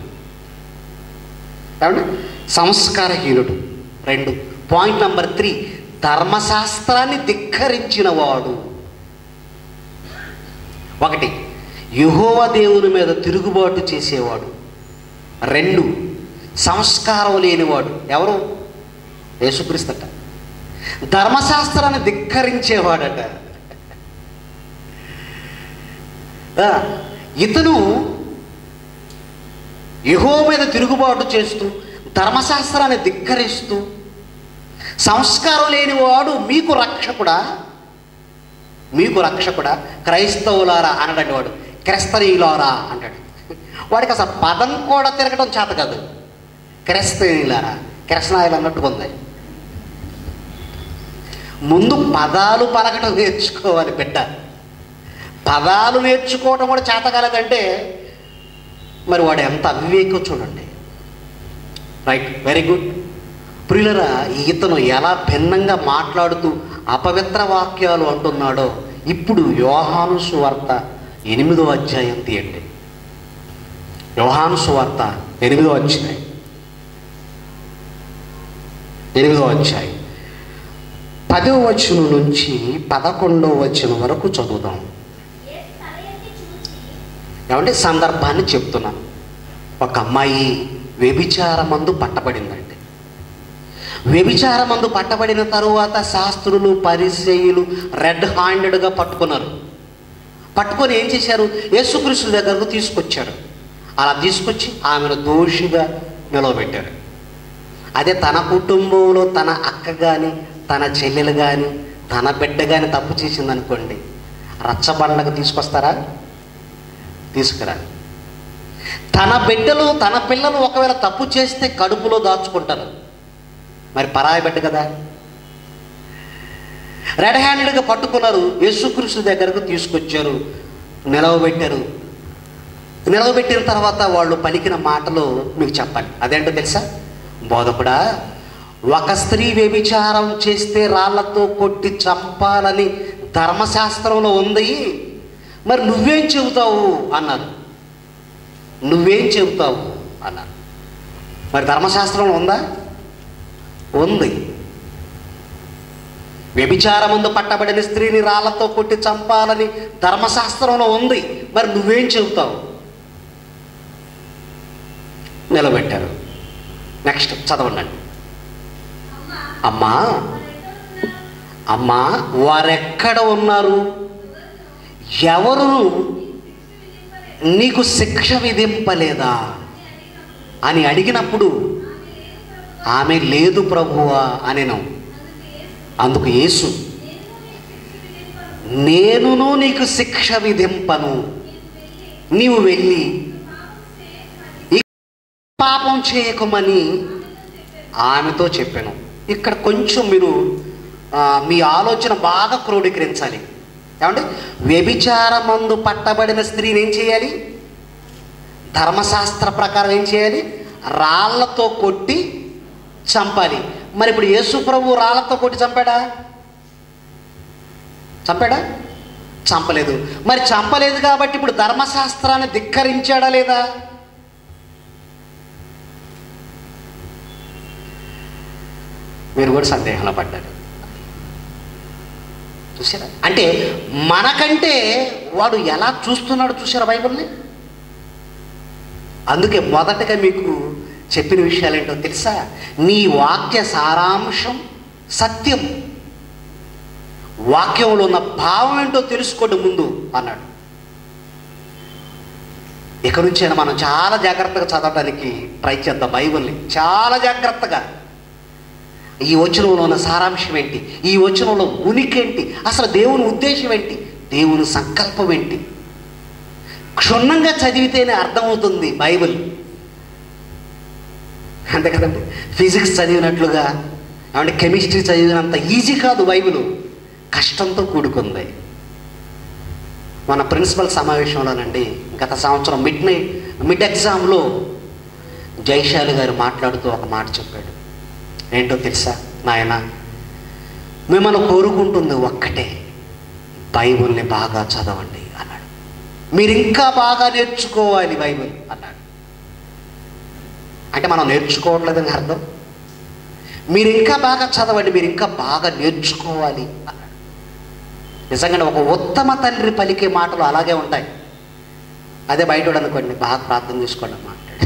Speaker 1: ఏమండి సంస్కారహీనుడు రెండు పాయింట్ నెంబర్ త్రీ ధర్మశాస్త్రాన్ని ధిక్కరించిన వాడు ఒకటి యహోవ దేవుని మీద తిరుగుబాటు చేసేవాడు రెండు సంస్కారం లేనివాడు ఎవరు యేసుక్రీస్తట ధర్మశాస్త్రాన్ని ధిక్కరించేవాడట ఆ, ఇతను యహో మీద తిరుగుబాటు చేస్తూ ధర్మశాస్త్రాన్ని ధిక్కరిస్తూ సంస్కారం లేనివాడు మీకు రక్షకుడా మీకు రక్షకుడా క్రైస్తవులారా అనడండి వాడు క్రైస్తనీయులారా అంటాడు వాడికి అసలు పదం కూడా తిరగడం చేత కాదు క్రైస్తనీయులారా క్రైస్తనాయులు అన్నట్టుగా ఉంది ముందు పదాలు పలకటం నేర్చుకోవాలి బిడ్డ పదాలు నేర్చుకోవడం కూడా చేత కాలేదంటే మరి వాడు ఎంత అవివేకం చూడండి రైట్ వెరీ గుడ్ ప్రియులరా ఇతను ఎలా భిన్నంగా మాట్లాడుతూ అపవిత్ర వాక్యాలు అంటున్నాడో ఇప్పుడు యోహాను సువార్త ఎనిమిదో అధ్యాయం తీయండి యోహాను సువార్త ఎనిమిదో అధ్యాయం ఎనిమిదో అధ్యాయం పదో వచనం నుంచి పదకొండో వచనం వరకు చదువుదాం
Speaker 2: యేసు తల ఎత్తి చూసి
Speaker 1: ఏమంటే సందర్భాన్ని చెప్తున్నాను ఒక అమ్మాయి వ్యభిచారమందు పట్టబడిందండి వ్యభిచారమందు పట్టబడిన తరువాత శాస్త్రులు పరిచయులు రెడ్ హ్యాండెడ్గా పట్టుకున్నారు పట్టుకొని ఏం చేశారు యేసుక్రీస్తు దగ్గరకు తీసుకొచ్చారు అలా తీసుకొచ్చి ఆమెను దోషిగా నిలవబెట్టారు అదే తన కుటుంబంలో తన అక్క కానీ తన చెల్లెలు కానీ తన బిడ్డ కానీ తప్పు చేసిందనుకోండి రచ్చబండకు తీసుకొస్తారా తీసుకురా తన బిడ్డలు తన పిల్లలు ఒకవేళ తప్పు చేస్తే కడుపులో దాచుకుంటారు మరి పరాయి బిడ్డ కదా రెడ్ హ్యాండెడ్గా పట్టుకున్నారు యేసుక్రీస్తు దగ్గరకు తీసుకొచ్చారు నిలవబెట్టారు నిలవబెట్టిన తర్వాత వాళ్ళు పలికిన మాటలు మీకు చెప్పాలి అదేంటో తెలుసా బోధకుడా ఒక స్త్రీ వ్యభిచారం చేస్తే రాళ్లతో కొట్టి చంపాలని ధర్మశాస్త్రంలో ఉంది మరి నువ్వేం చెబుతావు అన్నారు నువ్వేం చెబుతావు అన్నారు మరి ధర్మశాస్త్రంలో ఉందా ఉంది వ్యభిచారముందు పట్టబడిన స్త్రీని రాళ్లతో కొట్టి చంపాలని ధర్మశాస్త్రంలో ఉంది మరి నువ్వేం చెబుతావు నిలబెట్టారు నెక్స్ట్ చదవండి అమ్మా అమ్మా వారెక్కడ ఉన్నారు ఎవరు నీకు శిక్ష విధింపలేదా అని అడిగినప్పుడు ఆమె లేదు ప్రభువా అనెను అందుకు యేసు నేనును నీకు శిక్ష విధింపను నీవు వెళ్ళి ఈ పాపం చేయకమని ఆమెతో చెప్పాను ఇక్కడ కొంచెం మీరు ఆ, మీ ఆలోచన బాగా క్రోడీకరించాలి ఏమంటే వ్యభిచారమందు పట్టబడిన స్త్రీని ఏం చేయాలి ధర్మశాస్త్ర ప్రకారం ఏం చేయాలి రాళ్లతో కొట్టి చంపాలి మరి ఇప్పుడు యేసు ప్రభు రాళ్లతో కొట్టి చంపాడా చంపాడా చంపలేదు మరి చంపలేదు కాబట్టి ఇప్పుడు ధర్మశాస్త్రాన్ని ధిక్కరించాడా లేదా మీరు కూడా సందేహంలో పడ్డారు చూసారా అంటే మనకంటే వాడు ఎలా చూస్తున్నాడు చూసారా బైబిల్ని అందుకే మొదటగా మీకు చెప్పిన విషయాలు ఏంటో తెలుసా నీ వాక్య సారాంశం సత్యం వాక్యంలో ఉన్న భావం ఏంటో తెలుసుకోండి ముందు అన్నాడు ఇక నుంచైనా మనం చాలా జాగ్రత్తగా చదవడానికి ట్రై చేద్దాం బైబిల్ని చాలా జాగ్రత్తగా ఈ వచనంలో ఉన్న సారాంశం ఏంటి ఈ వచనంలో ఉనికి ఏంటి అసలు దేవుని ఉద్దేశం ఏంటి దేవుని సంకల్పం ఏంటి క్షుణ్ణంగా చదివితేనే అర్థమవుతుంది బైబిల్ అంతే కదండి ఫిజిక్స్ చదివినట్లుగా ఏమంటే కెమిస్ట్రీ చదివినంత ఈజీ కాదు బైబిల్ కష్టంతో కూడుకుంది మన ప్రిన్సిపల్ సమావేశంలోనండి గత సంవత్సరం మిడ్ నైట్ మిడ్ ఎగ్జామ్లో జైశాలి గారు మాట్లాడుతూ ఒక మాట చెప్పాడు ఏంటో తెలుసా నాయన మిమ్మల్ని కోరుకుంటుంది ఒక్కటే బైబిల్ని బాగా చదవండి అన్నాడు మీరు ఇంకా బాగా నేర్చుకోవాలి బైబిల్ అన్నాడు అంటే మనం నేర్చుకోవట్లేదని అర్థం మీరు ఇంకా బాగా చదవండి మీరు ఇంకా బాగా నేర్చుకోవాలి అన్నాడు నిజంగానే ఒక ఉత్తమ తండ్రి పలికే మాటలు అలాగే ఉంటాయి అదే బయట అనుకోండి బాగా ప్రార్థన చేసుకోండి అని మాట్లాడు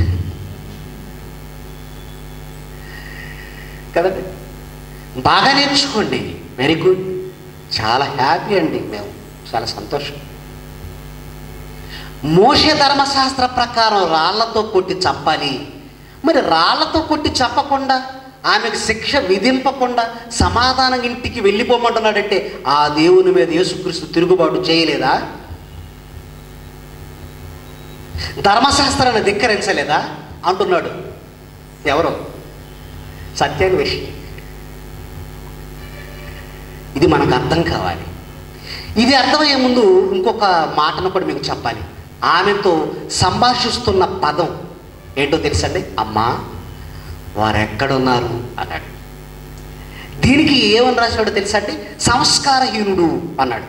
Speaker 1: కదండి బాగా నేర్చుకోండి వెరీ గుడ్ చాలా హ్యాపీ అండి మేము చాలా సంతోషం మోషే ధర్మశాస్త్ర ప్రకారం రాళ్లతో కొట్టి చంపాలి మరి రాళ్లతో కొట్టి చంపకుండా ఆమెకు శిక్ష విధింపకుండా సమాధానం ఇంటికి వెళ్ళిపోమంటున్నాడంటే ఆ దేవుని మీద యేసుక్రీస్తు తిరుగుబాటు చేయలేదా ధర్మశాస్త్రాన్ని ధిక్కరించలేదా అంటున్నాడు ఎవరు సత్యాన్వేషి ఇది మనకు అర్థం కావాలి ఇది అర్థమయ్యే ముందు ఇంకొక మాటను కూడా మీకు చెప్పాలి ఆమెతో సంభాషిస్తున్న పదం ఏంటో తెలుసండి అమ్మా వారు ఎక్కడున్నారు అన్నాడు దీనికి ఏమని రాశాడో తెలుసా అండి సంస్కారహీనుడు అన్నాడు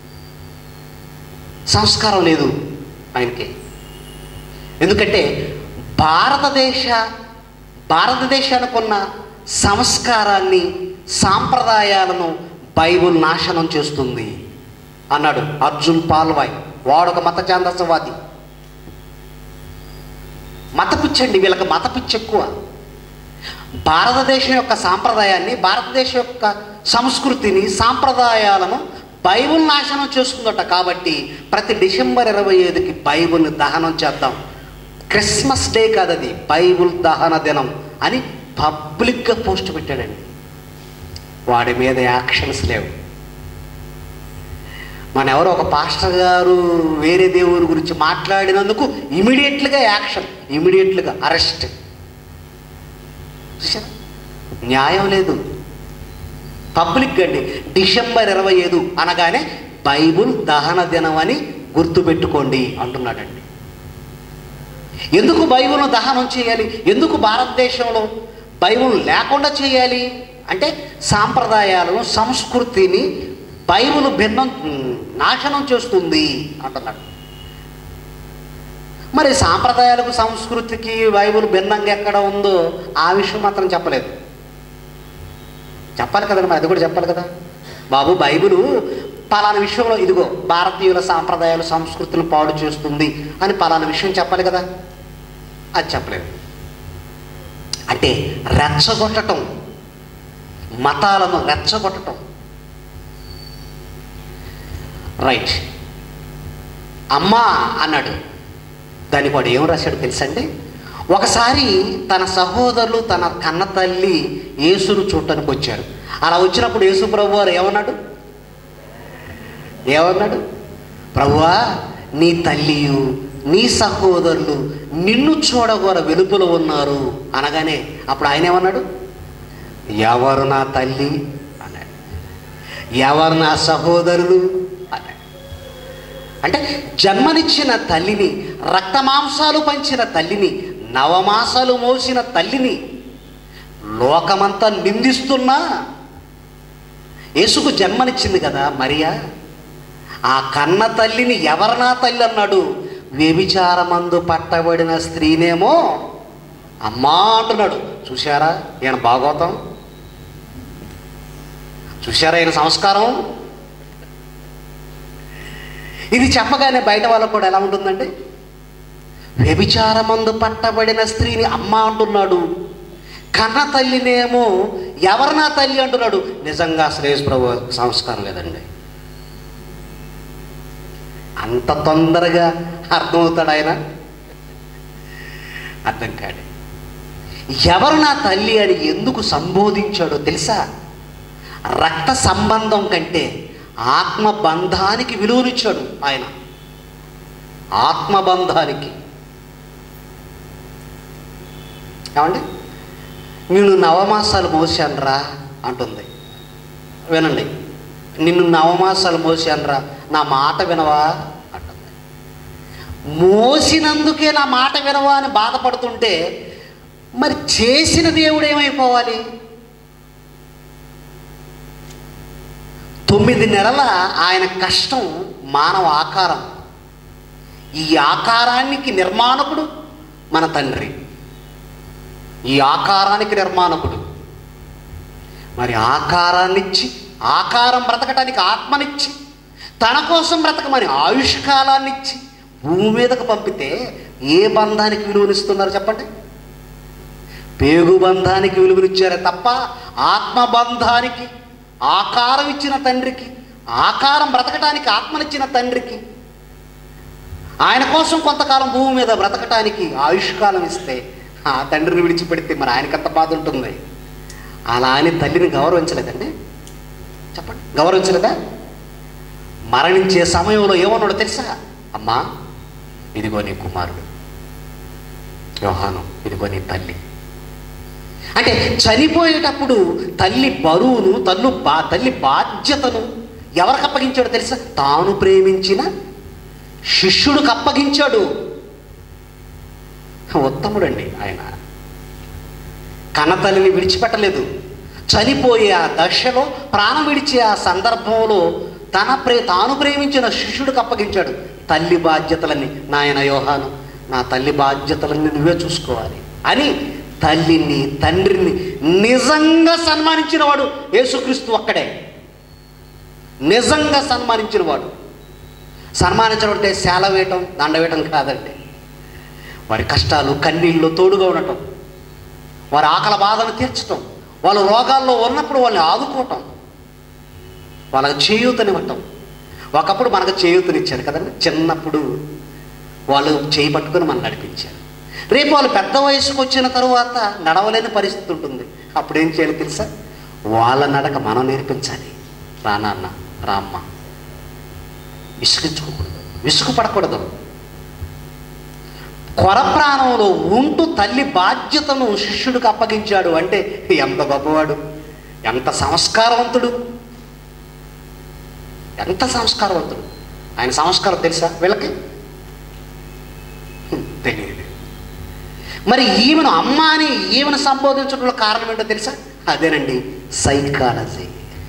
Speaker 1: సంస్కారం లేదు ఆయనకి ఎందుకంటే భారతదేశ భారతదేశానికి ఉన్న సంస్కారాన్ని సాంప్రదాయాలను బైబుల్ నాశనం చేస్తుంది అన్నాడు అర్జున్ పాల్వాయ్ వాడొక మత ఛాందసవాది మత పిచ్చండి వీళ్ళకి మత పిచ్చి ఎక్కువ భారతదేశం యొక్క సాంప్రదాయాన్ని భారతదేశం యొక్క సంస్కృతిని సాంప్రదాయాలను బైబుల్ నాశనం చేస్తుందట కాబట్టి ప్రతి డిసెంబర్ ఇరవై ఐదుకి బైబుల్ని దహనం చేద్దాం క్రిస్మస్ డే కాదది బైబుల్ దహన దినం అని పబ్లిక్గా పోస్ట్ పెట్టాడండి వాడి మీద యాక్షన్స్ లేవు మన ఎవరో ఒక పాస్టర్ గారు వేరే దేవుడి గురించి మాట్లాడినందుకు ఇమీడియట్లుగా యాక్షన్ ఇమీడియట్లుగా అరెస్ట్ చూసారా న్యాయం లేదు పబ్లిక్ అండి డిసెంబర్ ఇరవై ఐదు అనగానే బైబుల్ దహన దినం అని గుర్తుపెట్టుకోండి అంటున్నాడండి ఎందుకు బైబుల్ను దహనం చేయాలి ఎందుకు భారతదేశంలో బైబుల్ లేకుండా చేయాలి అంటే సాంప్రదాయాలను సంస్కృతిని బైబుల్ భిన్నం నాశనం చేస్తుంది అంటున్నాడు మరి సాంప్రదాయాలకు సంస్కృతికి బైబుల్ భిన్నంగా ఎక్కడ ఉందో ఆ విషయం మాత్రం చెప్పలేదు చెప్పాలి కదండి మరి అది కూడా చెప్పాలి కదా బాబు బైబిలు పలానా విషయంలో ఇదిగో భారతీయుల సాంప్రదాయాలు సంస్కృతిని పాడు చేస్తుంది అని పలానా విషయం చెప్పాలి కదా అది చెప్పలేదు అంటే రెచ్చగొట్టటం మతాలను రెచ్చగొట్టటం రైట్ అమ్మా అన్నాడు దానికి వాడు ఏం రాశాడు తెలుసండి ఒకసారి తన సహోదరులు తన కన్న తల్లి యేసును చూడటానికి వచ్చారు అలా వచ్చినప్పుడు యేసు ప్రభు వారు ఏమన్నాడు ఏమన్నాడు ప్రభువా నీ తల్లియు నీ సహోదరులు నిన్ను చూడగోర వెలుపులో ఉన్నారు అనగానే అప్పుడు ఆయన ఏమన్నాడు ఎవరు నా తల్లి అన్నాడు ఎవరు నా సహోదరులు అన్నాడు అంటే జన్మనిచ్చిన తల్లిని రక్తమాంసాలు పంచిన తల్లిని నవమాసాలు మోసిన తల్లిని లోకమంతా నిందిస్తున్నా యేసుకు జన్మనిచ్చింది కదా మరియా ఆ కన్న తల్లిని ఎవరనా తల్లి అన్నాడు వ్యభిచారమందు పట్టబడిన స్త్రీనేమో అమ్మా అంటున్నాడు చూశారా ఈయన భాగవతం చూశారా ఈయన సంస్కారం ఇది చెప్పగానే బయట వాళ్ళకు కూడా ఎలా ఉంటుందండి వ్యభిచారమందు పట్టబడిన స్త్రీని అమ్మ అంటున్నాడు కన్న తల్లినేమో ఎవరు నా తల్లి అంటున్నాడు నిజంగా శ్రేయస్ ప్రభు సంస్కారం లేదండి అంత తొందరగా అర్థమవుతాడు ఆయన అర్థం కాడు ఎవరు నా తల్లి అని ఎందుకు సంబోధించాడో తెలుసా రక్త సంబంధం కంటే ఆత్మబంధానికి విలువనిచ్చాడు ఆయన ఆత్మబంధానికి ఏమండి నిన్ను నవమాసాలు మోసానురా అంటుంది వినండి నిన్ను నవమాసాలు మోసానురా నా మాట వినవా అంటుంది మోసినందుకే నా మాట వినవా అని బాధపడుతుంటే మరి చేసిన దేవుడు ఏమైపోవాలి తొమ్మిది నెలల ఆయన కష్టం మానవ ఆకారం ఈ ఆకారానికి నిర్మాణకుడు మన తండ్రి ఈ ఆకారానికి నిర్మాణకుడు మరి ఆకారాన్నిచ్చి ఆకారం బ్రతకటానికి ఆత్మనిచ్చి తన కోసం బ్రతకమని ఆయుష్కాలాన్ని ఇచ్చి భూమి మీదకు పంపితే ఏ బంధానికి విలువనిస్తున్నారు చెప్పండి పేగు బంధానికి విలువనిచ్చారే తప్ప ఆత్మబంధానికి ఆకారం ఇచ్చిన తండ్రికి ఆకారం బ్రతకటానికి ఆత్మనిచ్చిన తండ్రికి ఆయన కోసం కొంతకాలం భూమి మీద బ్రతకటానికి ఆయుష్కాలం ఇస్తే ఆ తండ్రిని విడిచిపెడితే మరి ఆయనకంత బాధ ఉంటుంది అలా అని తల్లిని గౌరవించలేదండి చెప్పండి గౌరవించలేదా మరణించే సమయంలో ఏమన్నాడో తెలుసా అమ్మా ఇదిగో నీ కుమారుడు యోహాను ఇదిగో నీ తల్లి అంటే చనిపోయేటప్పుడు తల్లి బరువును తల్లు బా తల్లి బాధ్యతను ఎవరికి అప్పగించాడో తెలుసా తాను ప్రేమించిన శిష్యుడికి అప్పగించాడు ఉత్తముడండి ఆయన కన్నతల్లిని విడిచిపెట్టలేదు చనిపోయే ఆ దశలో ప్రాణం విడిచే ఆ సందర్భంలో తన ప్రే తాను ప్రేమించిన శిష్యుడికి అప్పగించాడు తల్లి బాధ్యతలన్నీ నాయన యోహాను నా తల్లి బాధ్యతలన్నీ నువ్వే చూసుకోవాలి అని తల్లిని తండ్రిని నిజంగా సన్మానించిన వాడు యేసుక్రీస్తు ఒక్కడే నిజంగా సన్మానించిన వాడు సన్మానించడం అంటే శాల వేయటం దండ వేయటం కాదండి వారి కష్టాలు కన్నీళ్ళు తోడుగా ఉండటం వారి ఆకలి బాధను తీర్చటం వాళ్ళు రోగాల్లో ఉన్నప్పుడు వాళ్ళని ఆదుకోవటం వాళ్ళకి చేయూతనివ్వటం ఒకప్పుడు మనకు చేయూతనిచ్చారు కదండి చిన్నప్పుడు వాళ్ళు చేయి పట్టుకొని మనం నడిపించారు రేపు వాళ్ళు పెద్ద వయసుకు వచ్చిన తరువాత నడవలేని పరిస్థితి ఉంటుంది అప్పుడు ఏం చేయాలి తెలుసా వాళ్ళ నడక మనం నేర్పించాలి రా నాన్న రా అమ్మ విసుగించుకోకూడదు విసుగు పడకూడదు కొర ప్రాణంలో ఉంటూ తల్లి బాధ్యతను శిష్యుడికి అప్పగించాడు అంటే ఎంత గొప్పవాడు ఎంత సంస్కారవంతుడు ఎంత సంస్కారవంతుడు ఆయన సంస్కారం తెలుసా వీళ్ళకి హ్మ్, తెలియదు మరి ఈమెను అమ్మ అని ఈమెను సంబోధించడంలో కారణం ఏంటో తెలుసా అదేనండి సైకాలజీ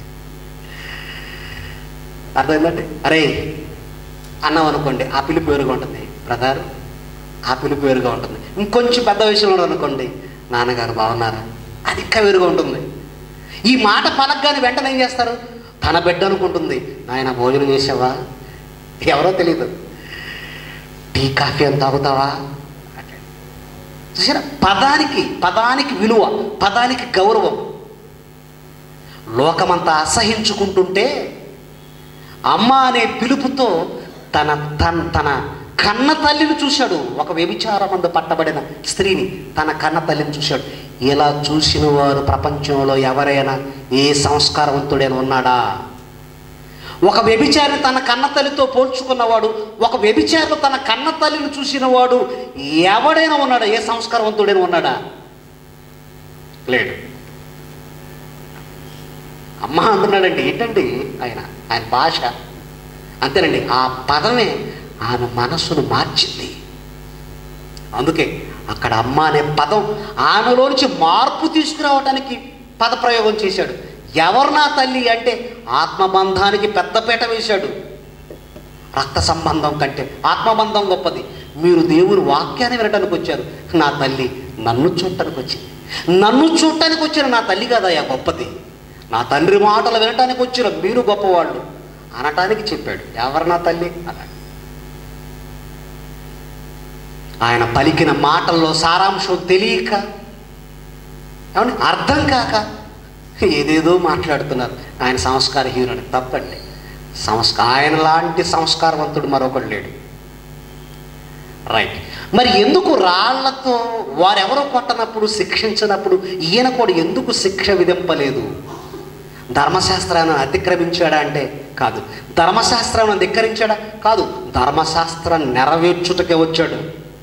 Speaker 1: అర్థమైందండి అరే అన్నం అనుకోండి ఆ పిలుపు వేరుగా ఉంటుంది బ్రదర్ ఆ పిలుపు వేరుగా ఉంటుంది ఇంకొంచెం పెద్ద విషయంలో అనుకోండి నాన్నగారు బాగున్నారా అది ఇంకా వేరుగా ఉంటుంది ఈ మాట పలకగానే వెంటనే ఏం చేస్తారు తన బిడ్డ అనుకుంటుంది నాయన భోజనం చేసావా ఎవరో తెలియదు టీ కాఫీ అని తాగుతావా చూసారా పదానికి పదానికి విలువ పదానికి గౌరవం లోకమంతా అసహించుకుంటుంటే అమ్మ అనే పిలుపుతో తన తన తన కన్న తల్లిని చూశాడు ఒక వ్యభిచారమందు పట్టబడిన స్త్రీని తన కన్న తల్లిని చూశాడు ఇలా చూసిన వారు ప్రపంచంలో ఎవరైనా ఏ సంస్కారవంతుడైనా ఉన్నాడా ఒక వ్యభిచారి తన కన్న తల్లితో పోల్చుకున్నవాడు ఒక వ్యభిచారి తన కన్న తల్లిని చూసినవాడు ఎవడైనా ఉన్నాడా ఏ సంస్కారవంతుడైనా ఉన్నాడా లేడు అమ్మ అంటున్నాడండి ఏంటండి ఆయన ఆయన భాష అంతేనండి ఆ పదమే ఆమె మనస్సును మార్చింది అందుకే అక్కడ అమ్మ అనే పదం ఆమెలోంచి మార్పు తీసుకురావడానికి పదప్రయోగం చేశాడు ఎవరు నా తల్లి అంటే ఆత్మబంధానికి పెద్దపీట వేశాడు రక్త సంబంధం కంటే ఆత్మబంధం గొప్పది మీరు దేవుని వాక్యాన్ని వినటానికి వచ్చారు నా తల్లి నన్ను చూడటానికి వచ్చింది నన్ను చూడటానికి వచ్చిన నా తల్లి కదయ్యా గొప్పది నా తండ్రి మాటలు వినటానికి వచ్చిన మీరు గొప్పవాళ్ళు అనటానికి చెప్పాడు ఎవరు నా తల్లి అన్నాడు ఆయన పలికిన మాటల్లో సారాంశం తెలియక ఏమండి అర్థం కాక ఏదేదో మాట్లాడుతున్నారు ఆయన సంస్కారహీనుడు తప్పండి సంస్క ఆయన లాంటి సంస్కారవంతుడు మరొకడు లేడు రైట్ మరి ఎందుకు రాళ్లతో వారెవరో కొట్టనప్పుడు శిక్షించినప్పుడు ఈయన కూడా ఎందుకు శిక్ష విధింపలేదు ధర్మశాస్త్రాన్ని అతిక్రమించాడా అంటే కాదు ధర్మశాస్త్రాన్ని ధిక్కరించాడా కాదు ధర్మశాస్త్రాన్ని నెరవేర్చుటకే వచ్చాడు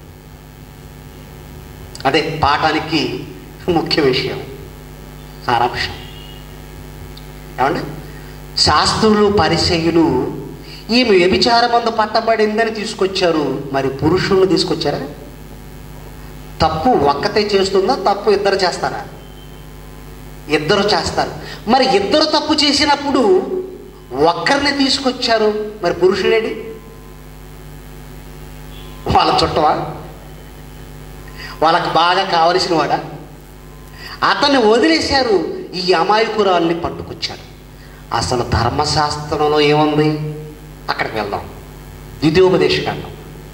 Speaker 1: అదే పాఠానికి ముఖ్య విషయం సారాంశం ఏమండి శాస్త్రులు పరిచయులు ఈమె వ్యభిచారమందు పట్టబడిందని తీసుకొచ్చారు మరి పురుషుల్ని తీసుకొచ్చారా తప్పు ఒక్కతే చేస్తుందా తప్పు ఇద్దరు చేస్తారా ఇద్దరు చేస్తారు మరి ఇద్దరు తప్పు చేసినప్పుడు ఒక్కరిని తీసుకొచ్చారు మరి పురుషుడేడి వాళ్ళ చుట్టవా వాళ్ళకి బాగా కావలసిన వాడా అతన్ని వదిలేశారు ఈ అమాయకురాల్ని పట్టుకొచ్చారు అసలు ధర్మశాస్త్రంలో ఏముంది అక్కడికి వెళ్దాం ద్వితీయోపదేశకాండం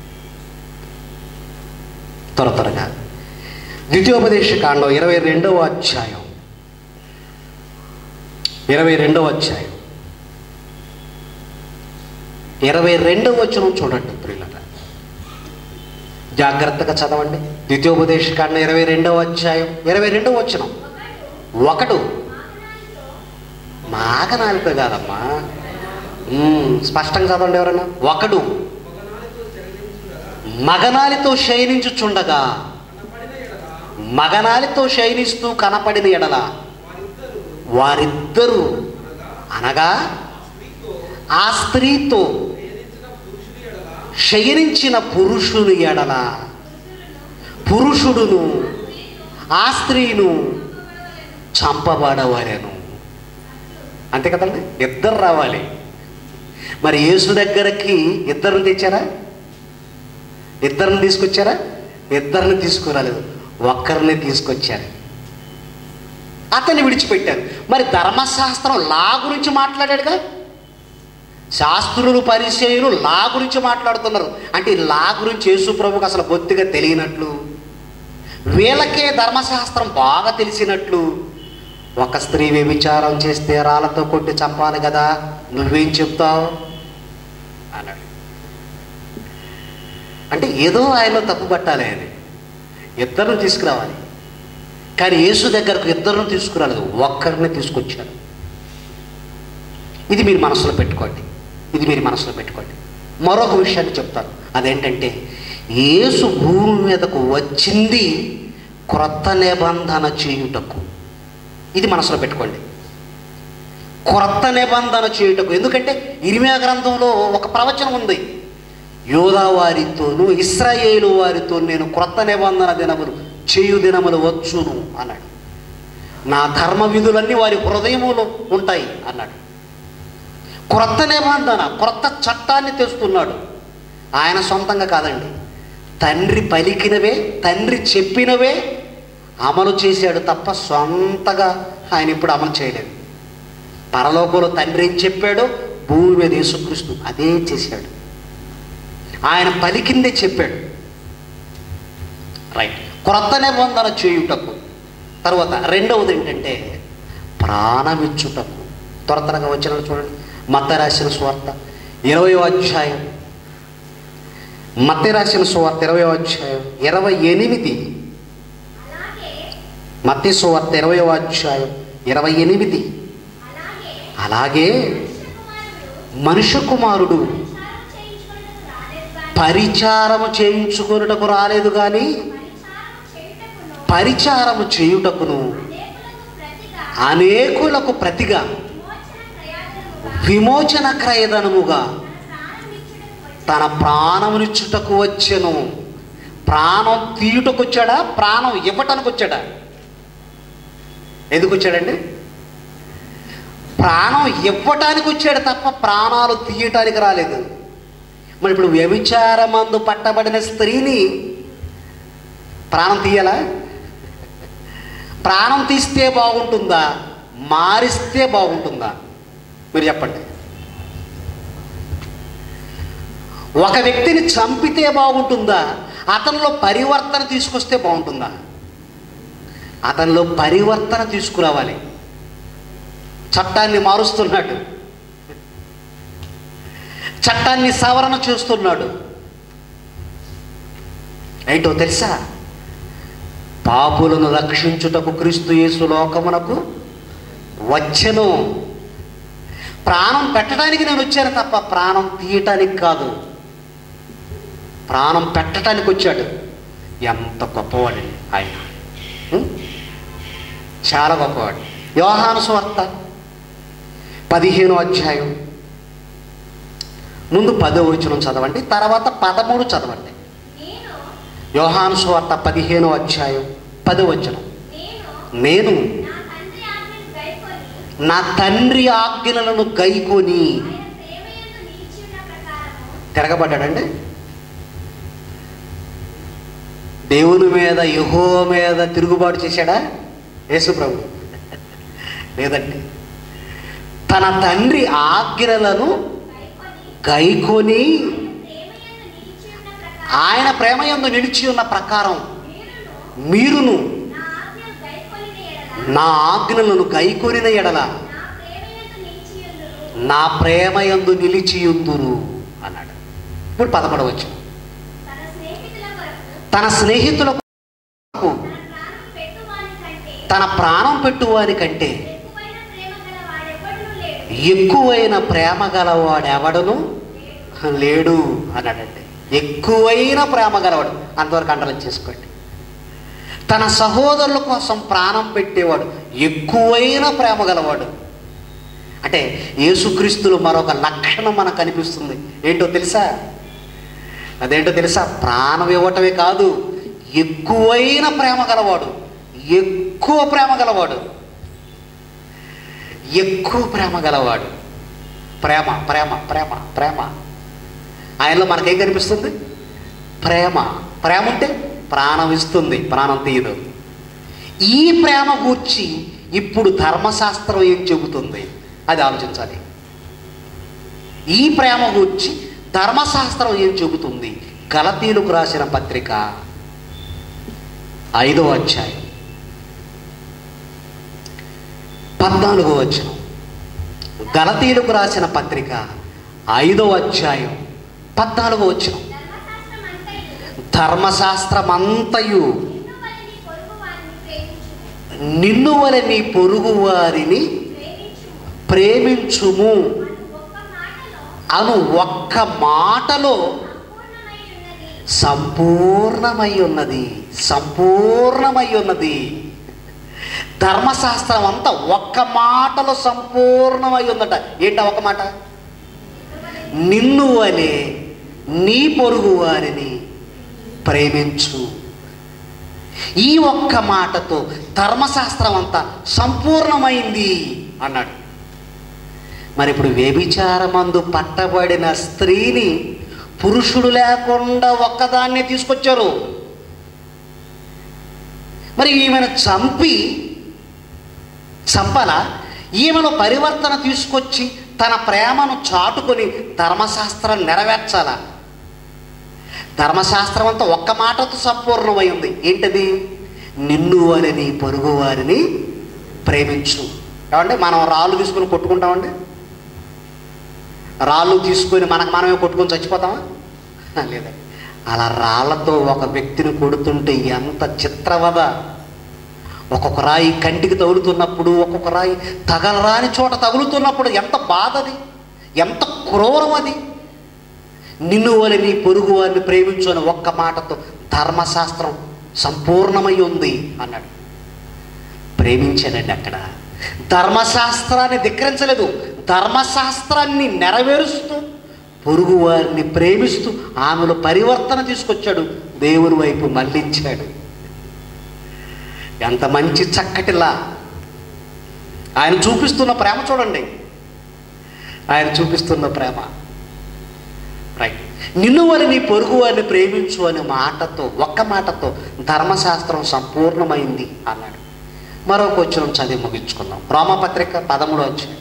Speaker 1: త్వర త్వరగా ద్వితీయోపదేశకాండం ఇరవై రెండవ అధ్యాయం ఇరవై రెండవ అధ్యాయం ఇరవై రెండవ వచనం చూడండి ప్రియులట జాగ్రత్తగా చదవండి ద్వితీయోపదేశకాండం ఇరవై రెండవ అధ్యాయం ఇరవై రెండవ వచనం ఒకడు మాగనాలితో కాదమ్మా ఉమ్, స్పష్టంగా చదవండి ఎవరన్నా ఒకడు మగనాలితో శయనించుచుండగా మగనాలితో శయనిస్తూ కనపడిన ఎడల వారిద్దరూ అనగా ఆ స్త్రీతో శయనించిన పురుషుని ఎడల పురుషుడును ఆ స్త్రీను చంపబడవలెను అంతే కదండి ఇద్దరు రావాలి మరి యేసు దగ్గరకి ఇద్దరిని తెచ్చారా ఇద్దరిని తీసుకొచ్చారా ఇద్దరిని తీసుకురాలేదు ఒక్కరిని తీసుకొచ్చారు అతన్ని విడిచిపెట్టారు మరి ధర్మశాస్త్రం లా గురించి మాట్లాడాడుగా శాస్త్రులు పరిచయులు లా గురించి మాట్లాడుతున్నారు అంటే ఈ లా గురించి యేసు ప్రభుకు అసలు బొత్తిగా తెలియనట్లు వీళ్ళకే ధర్మశాస్త్రం బాగా తెలిసినట్లు ఒక స్త్రీ వ్యభిచారం చేస్తే రాళ్ళతో కొట్టి చంపాలి కదా నువ్వేం చెప్తావు అన్నాడు అంటే ఏదో ఆయనలో తప్పు పట్టాలి అని ఇద్దరిని తీసుకురావాలి కానీ యేసు దగ్గరకు ఇద్దరిని తీసుకురాలేదు ఒక్కరిని తీసుకొచ్చారు ఇది మీరు మనసులో పెట్టుకోండి ఇది మీరు మనసులో పెట్టుకోండి మరొక విషయాన్ని చెప్తాను అదేంటంటే యేసు భూమి మీదకు వచ్చింది క్రొత్త నిబంధన చేయుటకు ఇది మనసులో పెట్టుకోండి క్రొత్త నిబంధన చేయుటకు ఎందుకంటే ఇరిమియా గ్రంథంలో ఒక ప్రవచనం ఉంది యోధా వారితోనూ ఇస్రాయేలు వారితో నేను క్రొత్త నిబంధన దినములు చేయు దినములు వచ్చును అన్నాడు నా ధర్మ విధులన్నీ వారి హృదయములో ఉంటాయి అన్నాడు క్రొత్త నిబంధన క్రొత్త చట్టాన్ని తెస్తున్నాడు ఆయన సొంతంగా కాదండి తండ్రి పలికినవే తండ్రి చెప్పినవే అమలు చేశాడు తప్ప సొంతగా ఆయన ఇప్పుడు అమలు చేయలేదు పరలోకంలో తండ్రి ఏం చెప్పాడో భూమి మీద యేసుక్రీస్తు అదే చేశాడు ఆయన పలికిందే చెప్పాడు రైట్ క్రొత్త నిబంధన చేయుటకు తర్వాత రెండవది ఏంటంటే ప్రాణమిచ్చుటకు త్వర త్వరగా వచ్చిన చూడండి మత రాసిన స్వార్త ఇరవై అధ్యాయం మత రాసిన స్వార్త ఇరవై అధ్యాయం ఇరవై ఎనిమిది
Speaker 2: అలాగే
Speaker 1: మత్తి సువార్త ఇరవై అధ్యాయం ఇరవై ఎనిమిది
Speaker 2: అలాగే
Speaker 1: అలాగే
Speaker 2: మనుష్య కుమారుడు
Speaker 1: మనుష్య కుమారుడు
Speaker 2: పరిచారం చేయించుకొనుటకు రాలేదు కానీ
Speaker 1: పరిచారము చేయించుకొనుటకు రాలేదు కానీ
Speaker 2: పరిచారము చేయుటకును
Speaker 1: పరిచారము చేయుటకును
Speaker 2: అనేకులకు ప్రతిగా
Speaker 1: అనేకులకు ప్రతిగా
Speaker 2: విమోచన ప్రయాసముగా
Speaker 1: విమోచన క్రయదనముగా
Speaker 2: తన ప్రాణమిచ్చుటకు వచ్చి
Speaker 1: తన ప్రాణమునిచ్చుటకు వచ్చెను ప్రాణం తీయుటకు వచ్చాడా ప్రాణం ఇవ్వటానికి వచ్చాడా ఎందుకు వచ్చాడండి ప్రాణం ఇవ్వటానికి వచ్చాడు తప్ప ప్రాణాలు తీయటానికి రాలేదు మరి ఇప్పుడు వ్యభిచారమందు పట్టబడిన స్త్రీని ప్రాణం తీయాలా ప్రాణం తీస్తే బాగుంటుందా మారిస్తే బాగుంటుందా మీరు చెప్పండి ఒక వ్యక్తిని చంపితే బాగుంటుందా అతనిలో పరివర్తన తీసుకొస్తే బాగుంటుందా అతనిలో పరివర్తన తీసుకురావాలి చట్టాన్ని మారుస్తున్నాడు చట్టాన్ని సవరణ చేస్తున్నాడు ఏంటో తెలుసా పాపులను రక్షించుటకు క్రీస్తు యేసు లోకమునకు వచ్చెను ప్రాణం పెట్టడానికి నేను వచ్చాను తప్ప ప్రాణం తీయటానికి కాదు ప్రాణం పెట్టడానికి వచ్చాడు ఎంత గొప్పవాడండి ఆయన ఉం? చాలా గొప్పవాడు యోహాను స్వార్త పదిహేను అధ్యాయం ముందు పదో వచనం చదవండి తర్వాత పదమూడు చదవండి
Speaker 2: నేను
Speaker 1: యోహాను స్వార్త పదిహేను అధ్యాయం పదో వచనం
Speaker 2: నేను
Speaker 1: నేను
Speaker 2: నా తండ్రి ఆజ్ఞను
Speaker 1: నా తండ్రి ఆజ్ఞలను
Speaker 2: గైకొని
Speaker 1: గైకొని
Speaker 2: ఆయన ప్రేమయందు నిలిచి ఉన్న ప్రకారము
Speaker 1: తిరగబడ్డాడండి దేవుని మీద యహో మీద తిరుగుబాటు చేశాడా యేసు ప్రభు లేదండి తన తండ్రి ఆజ్ఞలను
Speaker 2: గైకొని
Speaker 1: గైకొని
Speaker 2: ప్రేమయందు నిలిచి ఉన్న ప్రకారం
Speaker 1: ఆయన ప్రేమ యందు నిలిచి ఉన్న ప్రకారం
Speaker 2: మీరును
Speaker 1: మీరును
Speaker 2: నా ఆజ్ఞలు గైకొనిన ఎడల
Speaker 1: నా ఆజ్ఞలను గైకొనిన ఎడల
Speaker 2: నా ప్రేమయందు నిలిచియుందురు
Speaker 1: నా ప్రేమ యందు నిలిచియుందురు అన్నాడు ఇప్పుడు పదపడవచ్చు
Speaker 2: తన స్నేహితుల
Speaker 1: తన స్నేహితులకు
Speaker 2: కొరకు తన ప్రాణం పెట్టువాని కంటే
Speaker 1: తన ప్రాణం పెట్టువాని కంటే
Speaker 2: ఎక్కువైన ప్రేమ గలవాడెవడును
Speaker 1: ఎక్కువైన ప్రేమ గలవాడు ఎవడను లేడు అన్నాడండి ఎక్కువైన ప్రేమ గలవాడు అంతవరకు అండలం చేసుకోండి తన సహోదరుల కోసం ప్రాణం పెట్టేవాడు ఎక్కువైన ప్రేమ గలవాడు అంటే యేసుక్రీస్తులో మరొక లక్షణం మనకు కనిపిస్తుంది ఏంటో తెలుసా అదేంటో తెలుసా ప్రాణం ఇవ్వటమే కాదు ఎక్కువైన ప్రేమ గలవాడు ఎక్కువ ప్రేమ గలవాడు ఎక్కువ ప్రేమ గలవాడు ప్రేమ ప్రేమ ప్రేమ ప్రేమ ఆయనలో మనకేం కనిపిస్తుంది ప్రేమ ప్రేమ ఉంటే ప్రాణం ఇస్తుంది ప్రాణం తీయదు ఈ ప్రేమ గూర్చి ఇప్పుడు ధర్మశాస్త్రం ఏం చెబుతుంది అది ఆలోచించాలి ఈ ప్రేమ గూర్చి ధర్మశాస్త్రం ఏం చెబుతుంది గలతీలకు రాసిన పత్రిక ఐదో అధ్యాయం పద్నాలుగో వచనం గలతీలకు రాసిన పత్రిక ఐదో అధ్యాయం పద్నాలుగో వచనం
Speaker 2: ధర్మశాస్త్రం అంతయు
Speaker 1: ధర్మశాస్త్రమంతయు
Speaker 2: నిన్ను వలె నీ పొరుగు వారిని
Speaker 1: నిన్ను వలె నీ పొరుగువారిని
Speaker 2: ప్రేమించుము
Speaker 1: ప్రేమించుము
Speaker 2: అను ఒక్క మాటలో
Speaker 1: అను ఒక్క మాటలో
Speaker 2: సంపూర్ణమై ఉన్నది
Speaker 1: సంపూర్ణమై ఉన్నది సంపూర్ణమై ఉన్నది ధర్మశాస్త్రం అంతా ఒక్క మాటలో సంపూర్ణమై ఉందట ఏంటా ఒక మాట నిన్ను వలె నీ పొరుగు వారిని ప్రేమించు ఈ ఒక్క మాటతో ధర్మశాస్త్రం అంతా సంపూర్ణమైంది అన్నాడు మరి ఇప్పుడు వ్యభిచారమందు పట్టబడిన స్త్రీని పురుషుడు లేకుండా ఒక్కదాన్నే తీసుకొచ్చారు మరి ఈమెను చంపి చంపాలా ఈమెను పరివర్తన తీసుకొచ్చి తన ప్రేమను చాటుకొని ధర్మశాస్త్రం నెరవేర్చాలా ధర్మశాస్త్రం అంతా ఒక్క మాటతో సంపూర్ణమై ఉంది ఏంటది నిన్ను వారిని పొరుగు వారిని ప్రేమించు ఏమంటే మనం రాళ్ళు తీసుకుని కొట్టుకుంటామండి రాళ్ళు తీసుకొని మనకు మనమే కొట్టుకొని చచ్చిపోతామా లేదండి అలా రాళ్లతో ఒక వ్యక్తిని కొడుతుంటే ఎంత చిత్రవద ఒక్కొక్క రాయి కంటికి తగులుతున్నప్పుడు ఒక్కొక్క రాయి తగలరాని చోట తగులుతున్నప్పుడు ఎంత బాధ అది ఎంత క్రూరం అది నిన్ను వలె నీ పొరుగు వారిని ప్రేమించు అని ఒక్క మాటతో ధర్మశాస్త్రం సంపూర్ణమై ఉంది అన్నాడు ప్రేమించాడండి అక్కడ ధర్మశాస్త్రాన్ని ధిక్కరించలేదు ధర్మశాస్త్రాన్ని నెరవేరుస్తూ పొరుగు వారిని ప్రేమిస్తూ ఆమెలో పరివర్తన తీసుకొచ్చాడు దేవుని వైపు మళ్ళించాడు ఎంత మంచి చక్కటిలా ఆయన చూపిస్తున్న ప్రేమ చూడండి ఆయన చూపిస్తున్న ప్రేమ రైట్ నిన్ను వారి నీ పొరుగు వారిని ప్రేమించు అనే మాటతో ఒక్క మాటతో ధర్మశాస్త్రం సంపూర్ణమైంది అన్నాడు మరొక వచ్చిన చదివి ముగించుకుందాం రోమపత్రిక పదమూడో అధ్యాయం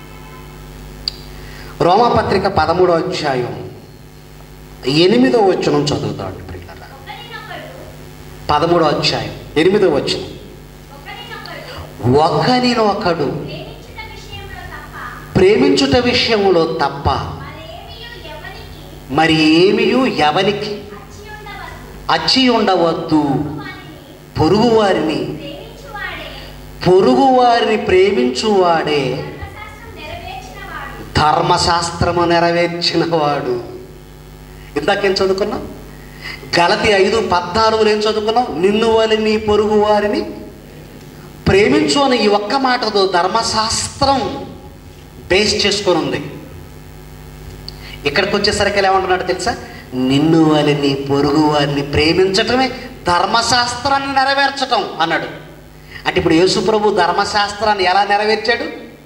Speaker 1: రోమపత్రిక పదమూడో అధ్యాయం ఎనిమిదో వచనం చదువుతాడు ప్రియులారా
Speaker 2: ఒకరినొకడు
Speaker 1: పదమూడో అధ్యాయం ఎనిమిదో వచనం
Speaker 2: ఒకరినొకడు
Speaker 1: ఒకరినొకడు
Speaker 2: ప్రేమించుట విషయంలో తప్ప
Speaker 1: ప్రేమించుట విషయంలో తప్ప
Speaker 2: మరేమియు ఎవరికి
Speaker 1: మరి ఏమియు ఎవనికి
Speaker 2: అచ్చి ఉండవద్దు
Speaker 1: అచ్చి ఉండవద్దు
Speaker 2: వారిని
Speaker 1: పొరుగువారిని
Speaker 2: ప్రేమించువాడే
Speaker 1: పొరుగువారిని ప్రేమించువాడే
Speaker 2: ధర్మశాస్త్రం నెరవేర్చినవాడు
Speaker 1: ధర్మశాస్త్రము నెరవేర్చిన వాడు ఇందాకేం చదువుకున్నాం గలతి ఐదు పద్నాలుగులో ఏం చదువుకున్నాం నిన్ను వలి నీ పొరుగు వారిని ప్రేమించు అని ఈ ఒక్క మాటతో ధర్మశాస్త్రం బేస్ చేసుకొని ఉంది ఇక్కడికి వచ్చేసరికి ఎలా ఏమంటున్నాడు తెలుసా నిన్ను వలి నీ పొరుగు వారిని ప్రేమించటమే ధర్మశాస్త్రాన్ని నెరవేర్చటం అన్నాడు అంటే ఇప్పుడు యేసుప్రభు ధర్మశాస్త్రాన్ని ఎలా నెరవేర్చాడు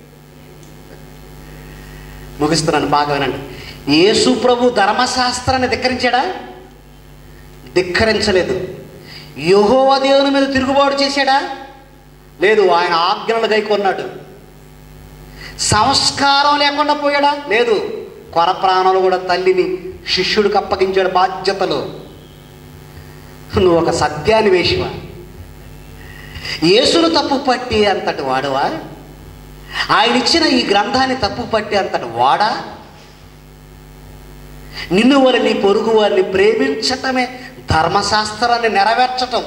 Speaker 1: ముగిస్తున్నాను బాగా వినండి యేసు ప్రభు ధర్మశాస్త్రాన్ని ధిక్కరించాడా ధిక్కరించలేదు యహోవ దేవుని మీద తిరుగుబాటు చేశాడా లేదు ఆయన ఆజ్ఞలు గైకొన్నాడు సంస్కారం లేకుండా పోయాడా లేదు కొర ప్రాణాలు కూడా తల్లిని శిష్యుడికి అప్పగించాడు బాధ్యతలు నువ్వు ఒక సత్యాన్ని వేసివా యేసును తప్పు పట్టి అంతటి వాడువా ఆయన ఇచ్చిన ఈ గ్రంథాన్ని తప్పు పట్టి అంతటి వాడా నిన్ను వారి నీ పొరుగు వారిని ప్రేమించటమే ధర్మశాస్త్రాన్ని నెరవేర్చటం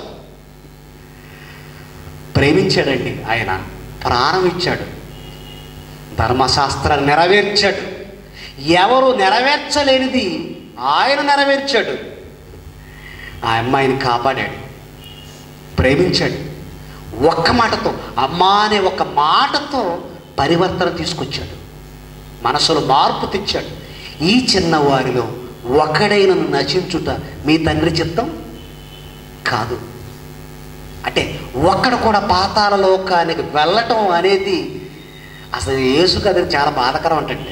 Speaker 1: ప్రేమించాడండి ఆయన ప్రాణం ఇచ్చాడు ధర్మశాస్త్రాన్ని నెరవేర్చాడు ఎవరు నెరవేర్చలేనిది ఆయన నెరవేర్చాడు ఆ అమ్మాయిని కాపాడాడు ప్రేమించాడు ఒక్క మాటతో అమ్మా అనే ఒక మాటతో పరివర్తన తీసుకొచ్చాడు మనసులో మార్పు తెచ్చాడు ఈ చిన్నవారిలో ఒకడైన నశించుట మీ తండ్రి చిత్తం కాదు అంటే ఒక్కడు కూడా పాతాల లోకానికి వెళ్ళటం అనేది అసలు యేసుకు అది చాలా బాధకరం అంటండి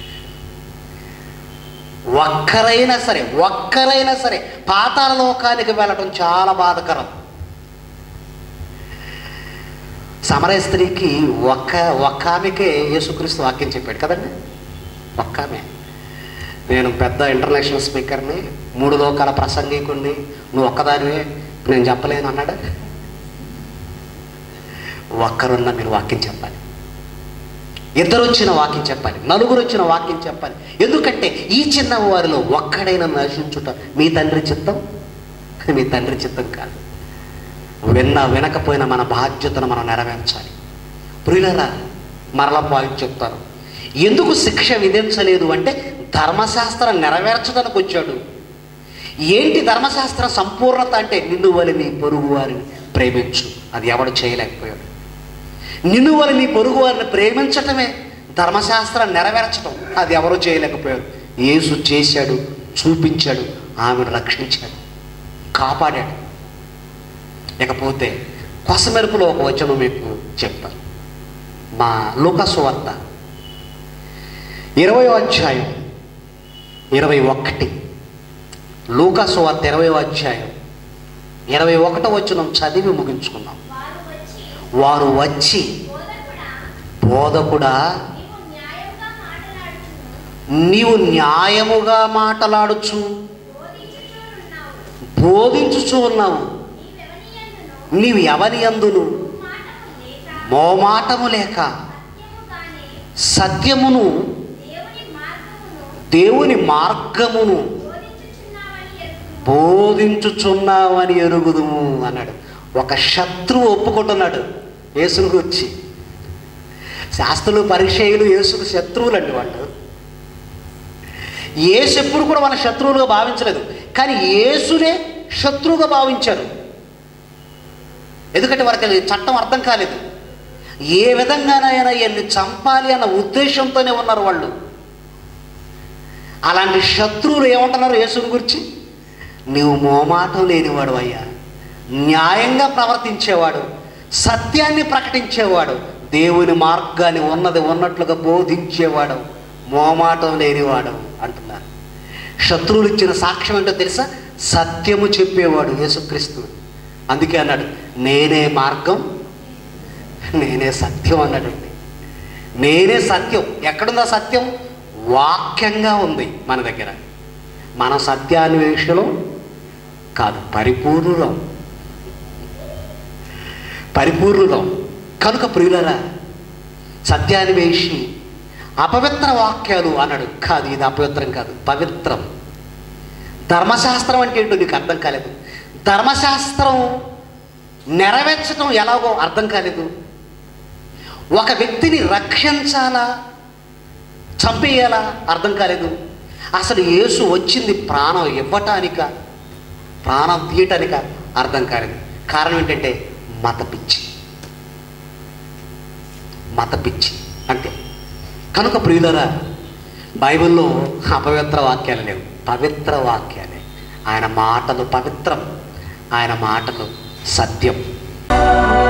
Speaker 1: ఒక్కరైనా సరే ఒక్కరైనా సరే పాతాల లోకానికి వెళ్ళటం చాలా బాధకరం సమరయ స్త్రీకి ఒక్క ఒక్క ఆమెకే యేసుక్రీస్తు వాక్యం చెప్పాడు కదండి ఒక్క ఆమె నేను పెద్ద ఇంటర్నేషనల్ స్పీకర్ని మూడు లోకాల ప్రసంగికుణ్ణి నువ్వు ఒక్కదానివే నేను చెప్పలేను అన్నాడు ఒక్కరున్న మీరు వాక్యం చెప్పాలి ఇద్దరు వచ్చిన వాక్యం చెప్పాలి నలుగురు వచ్చిన వాక్యం చెప్పాలి ఎందుకంటే ఈ చిన్న వారిలో ఒక్కడైనా నశించుట మీ తండ్రి చిత్తం మీ తండ్రి చిత్తం కాదు విన్నా వినకపోయినా మన బాధ్యతను మనం నెరవేర్చాలి ప్రియులరా మరలా పాయింట్ చెప్తాను ఎందుకు శిక్ష విధించలేదు అంటే ధర్మశాస్త్రం నెరవేర్చడానికి వచ్చాడు ఏంటి ధర్మశాస్త్రం సంపూర్ణత అంటే నిన్ను వలి నీ పొరుగు వారిని ప్రేమించు అది ఎవడు చేయలేకపోయాడు నిన్ను వలి నీ పొరుగు వారిని ప్రేమించటమే ధర్మశాస్త్రం నెరవేర్చటం అది ఎవరు చేయలేకపోయారు యేసు చేశాడు చూపించాడు ఆమెను రక్షించాడు కాపాడాడు ఇకపోతే కొసమెరుపులో ఒక వచనం మీకు చెప్తాను మా లూకసు వార్త ఇరవై అధ్యాయం ఇరవై ఒకటి లూకాసు వార్త ఇరవై అధ్యాయం ఇరవై ఒకటో వచనం చదివి ముగించుకున్నాం
Speaker 2: వారు వచ్చి
Speaker 1: వారు వచ్చి
Speaker 2: బోధకుడా
Speaker 1: బోధకుడా
Speaker 2: నీవు న్యాయంగా మాట్లాడుచు
Speaker 1: నీవు న్యాయముగా మాటలాడుచు
Speaker 2: బోధించుచూ ఉన్నావు
Speaker 1: బోధించుచూ ఉన్నావు
Speaker 2: నీవెవనియందును
Speaker 1: నీవు ఎవని అందును
Speaker 2: మాటము లేక
Speaker 1: మోమాటము లేక
Speaker 2: సత్యముగానే
Speaker 1: సత్యమును
Speaker 2: దేవుని మార్గమును
Speaker 1: దేవుని మార్గమును
Speaker 2: బోధించుచున్నావని ఎరుగుదుము.
Speaker 1: బోధించుచున్నావని ఎరుగుదుము అన్నాడు ఒక శత్రువు ఒప్పుకుంటున్నాడు యేసును గురించి శాస్త్రులు పరిచయులు యేసుకు శత్రువులండి వాళ్ళు యేసు ఎప్పుడు కూడా వాళ్ళ శత్రువులుగా భావించలేదు కానీ యేసునే శత్రువుగా భావించారు ఎందుకంటే వారికి చట్టం అర్థం కాలేదు ఏ విధంగానైనా ఎన్ని చంపాలి అన్న ఉద్దేశంతోనే ఉన్నారు వాళ్ళు అలాంటి శత్రువులు ఏమంటున్నారు యేసుని గురించి నీవు మోమాటం లేనివాడు అయ్యా న్యాయంగా ప్రవర్తించేవాడు సత్యాన్ని ప్రకటించేవాడు దేవుని మార్గాన్ని ఉన్నది ఉన్నట్లుగా బోధించేవాడు మోమాటం లేనివాడు అంటున్నారు శత్రువులు ఇచ్చిన సాక్ష్యం ఏంటో తెలుసా సత్యము చెప్పేవాడు యేసుక్రీస్తు అందుకే అన్నాడు నేనే మార్గం నేనే సత్యం అన్నాడండి నేనే సత్యం ఎక్కడుందా సత్యం వాక్యంగా ఉంది మన దగ్గర మనం సత్యాన్వేషణలో కాదు పరిపూర్ణులం పరిపూర్ణులం కనుక ప్రియులరా సత్యాన్వేషి అపవిత్ర వాక్యాలు అన్నాడు కాదు ఇది అపవిత్రం కాదు పవిత్రం ధర్మశాస్త్రం అంటే ఏంటో నీకు అర్థం కాలేదు ధర్మశాస్త్రం నెరవేర్చడం ఎలాగో అర్థం కాలేదు ఒక వ్యక్తిని రక్షించాలా చంపేయాలా అర్థం కాలేదు అసలు యేసు వచ్చింది ప్రాణం ఇవ్వటానిక ప్రాణం తీయటానిక అర్థం కాలేదు కారణం ఏంటంటే మత పిచ్చి మత పిచ్చి అంతే కనుక ప్రియులరా బైబిల్లో అపవిత్ర వాక్యాలు లేవు పవిత్ర వాక్యాలే ఆయన మాటలు పవిత్రం ఆయన మాటలు సత్యం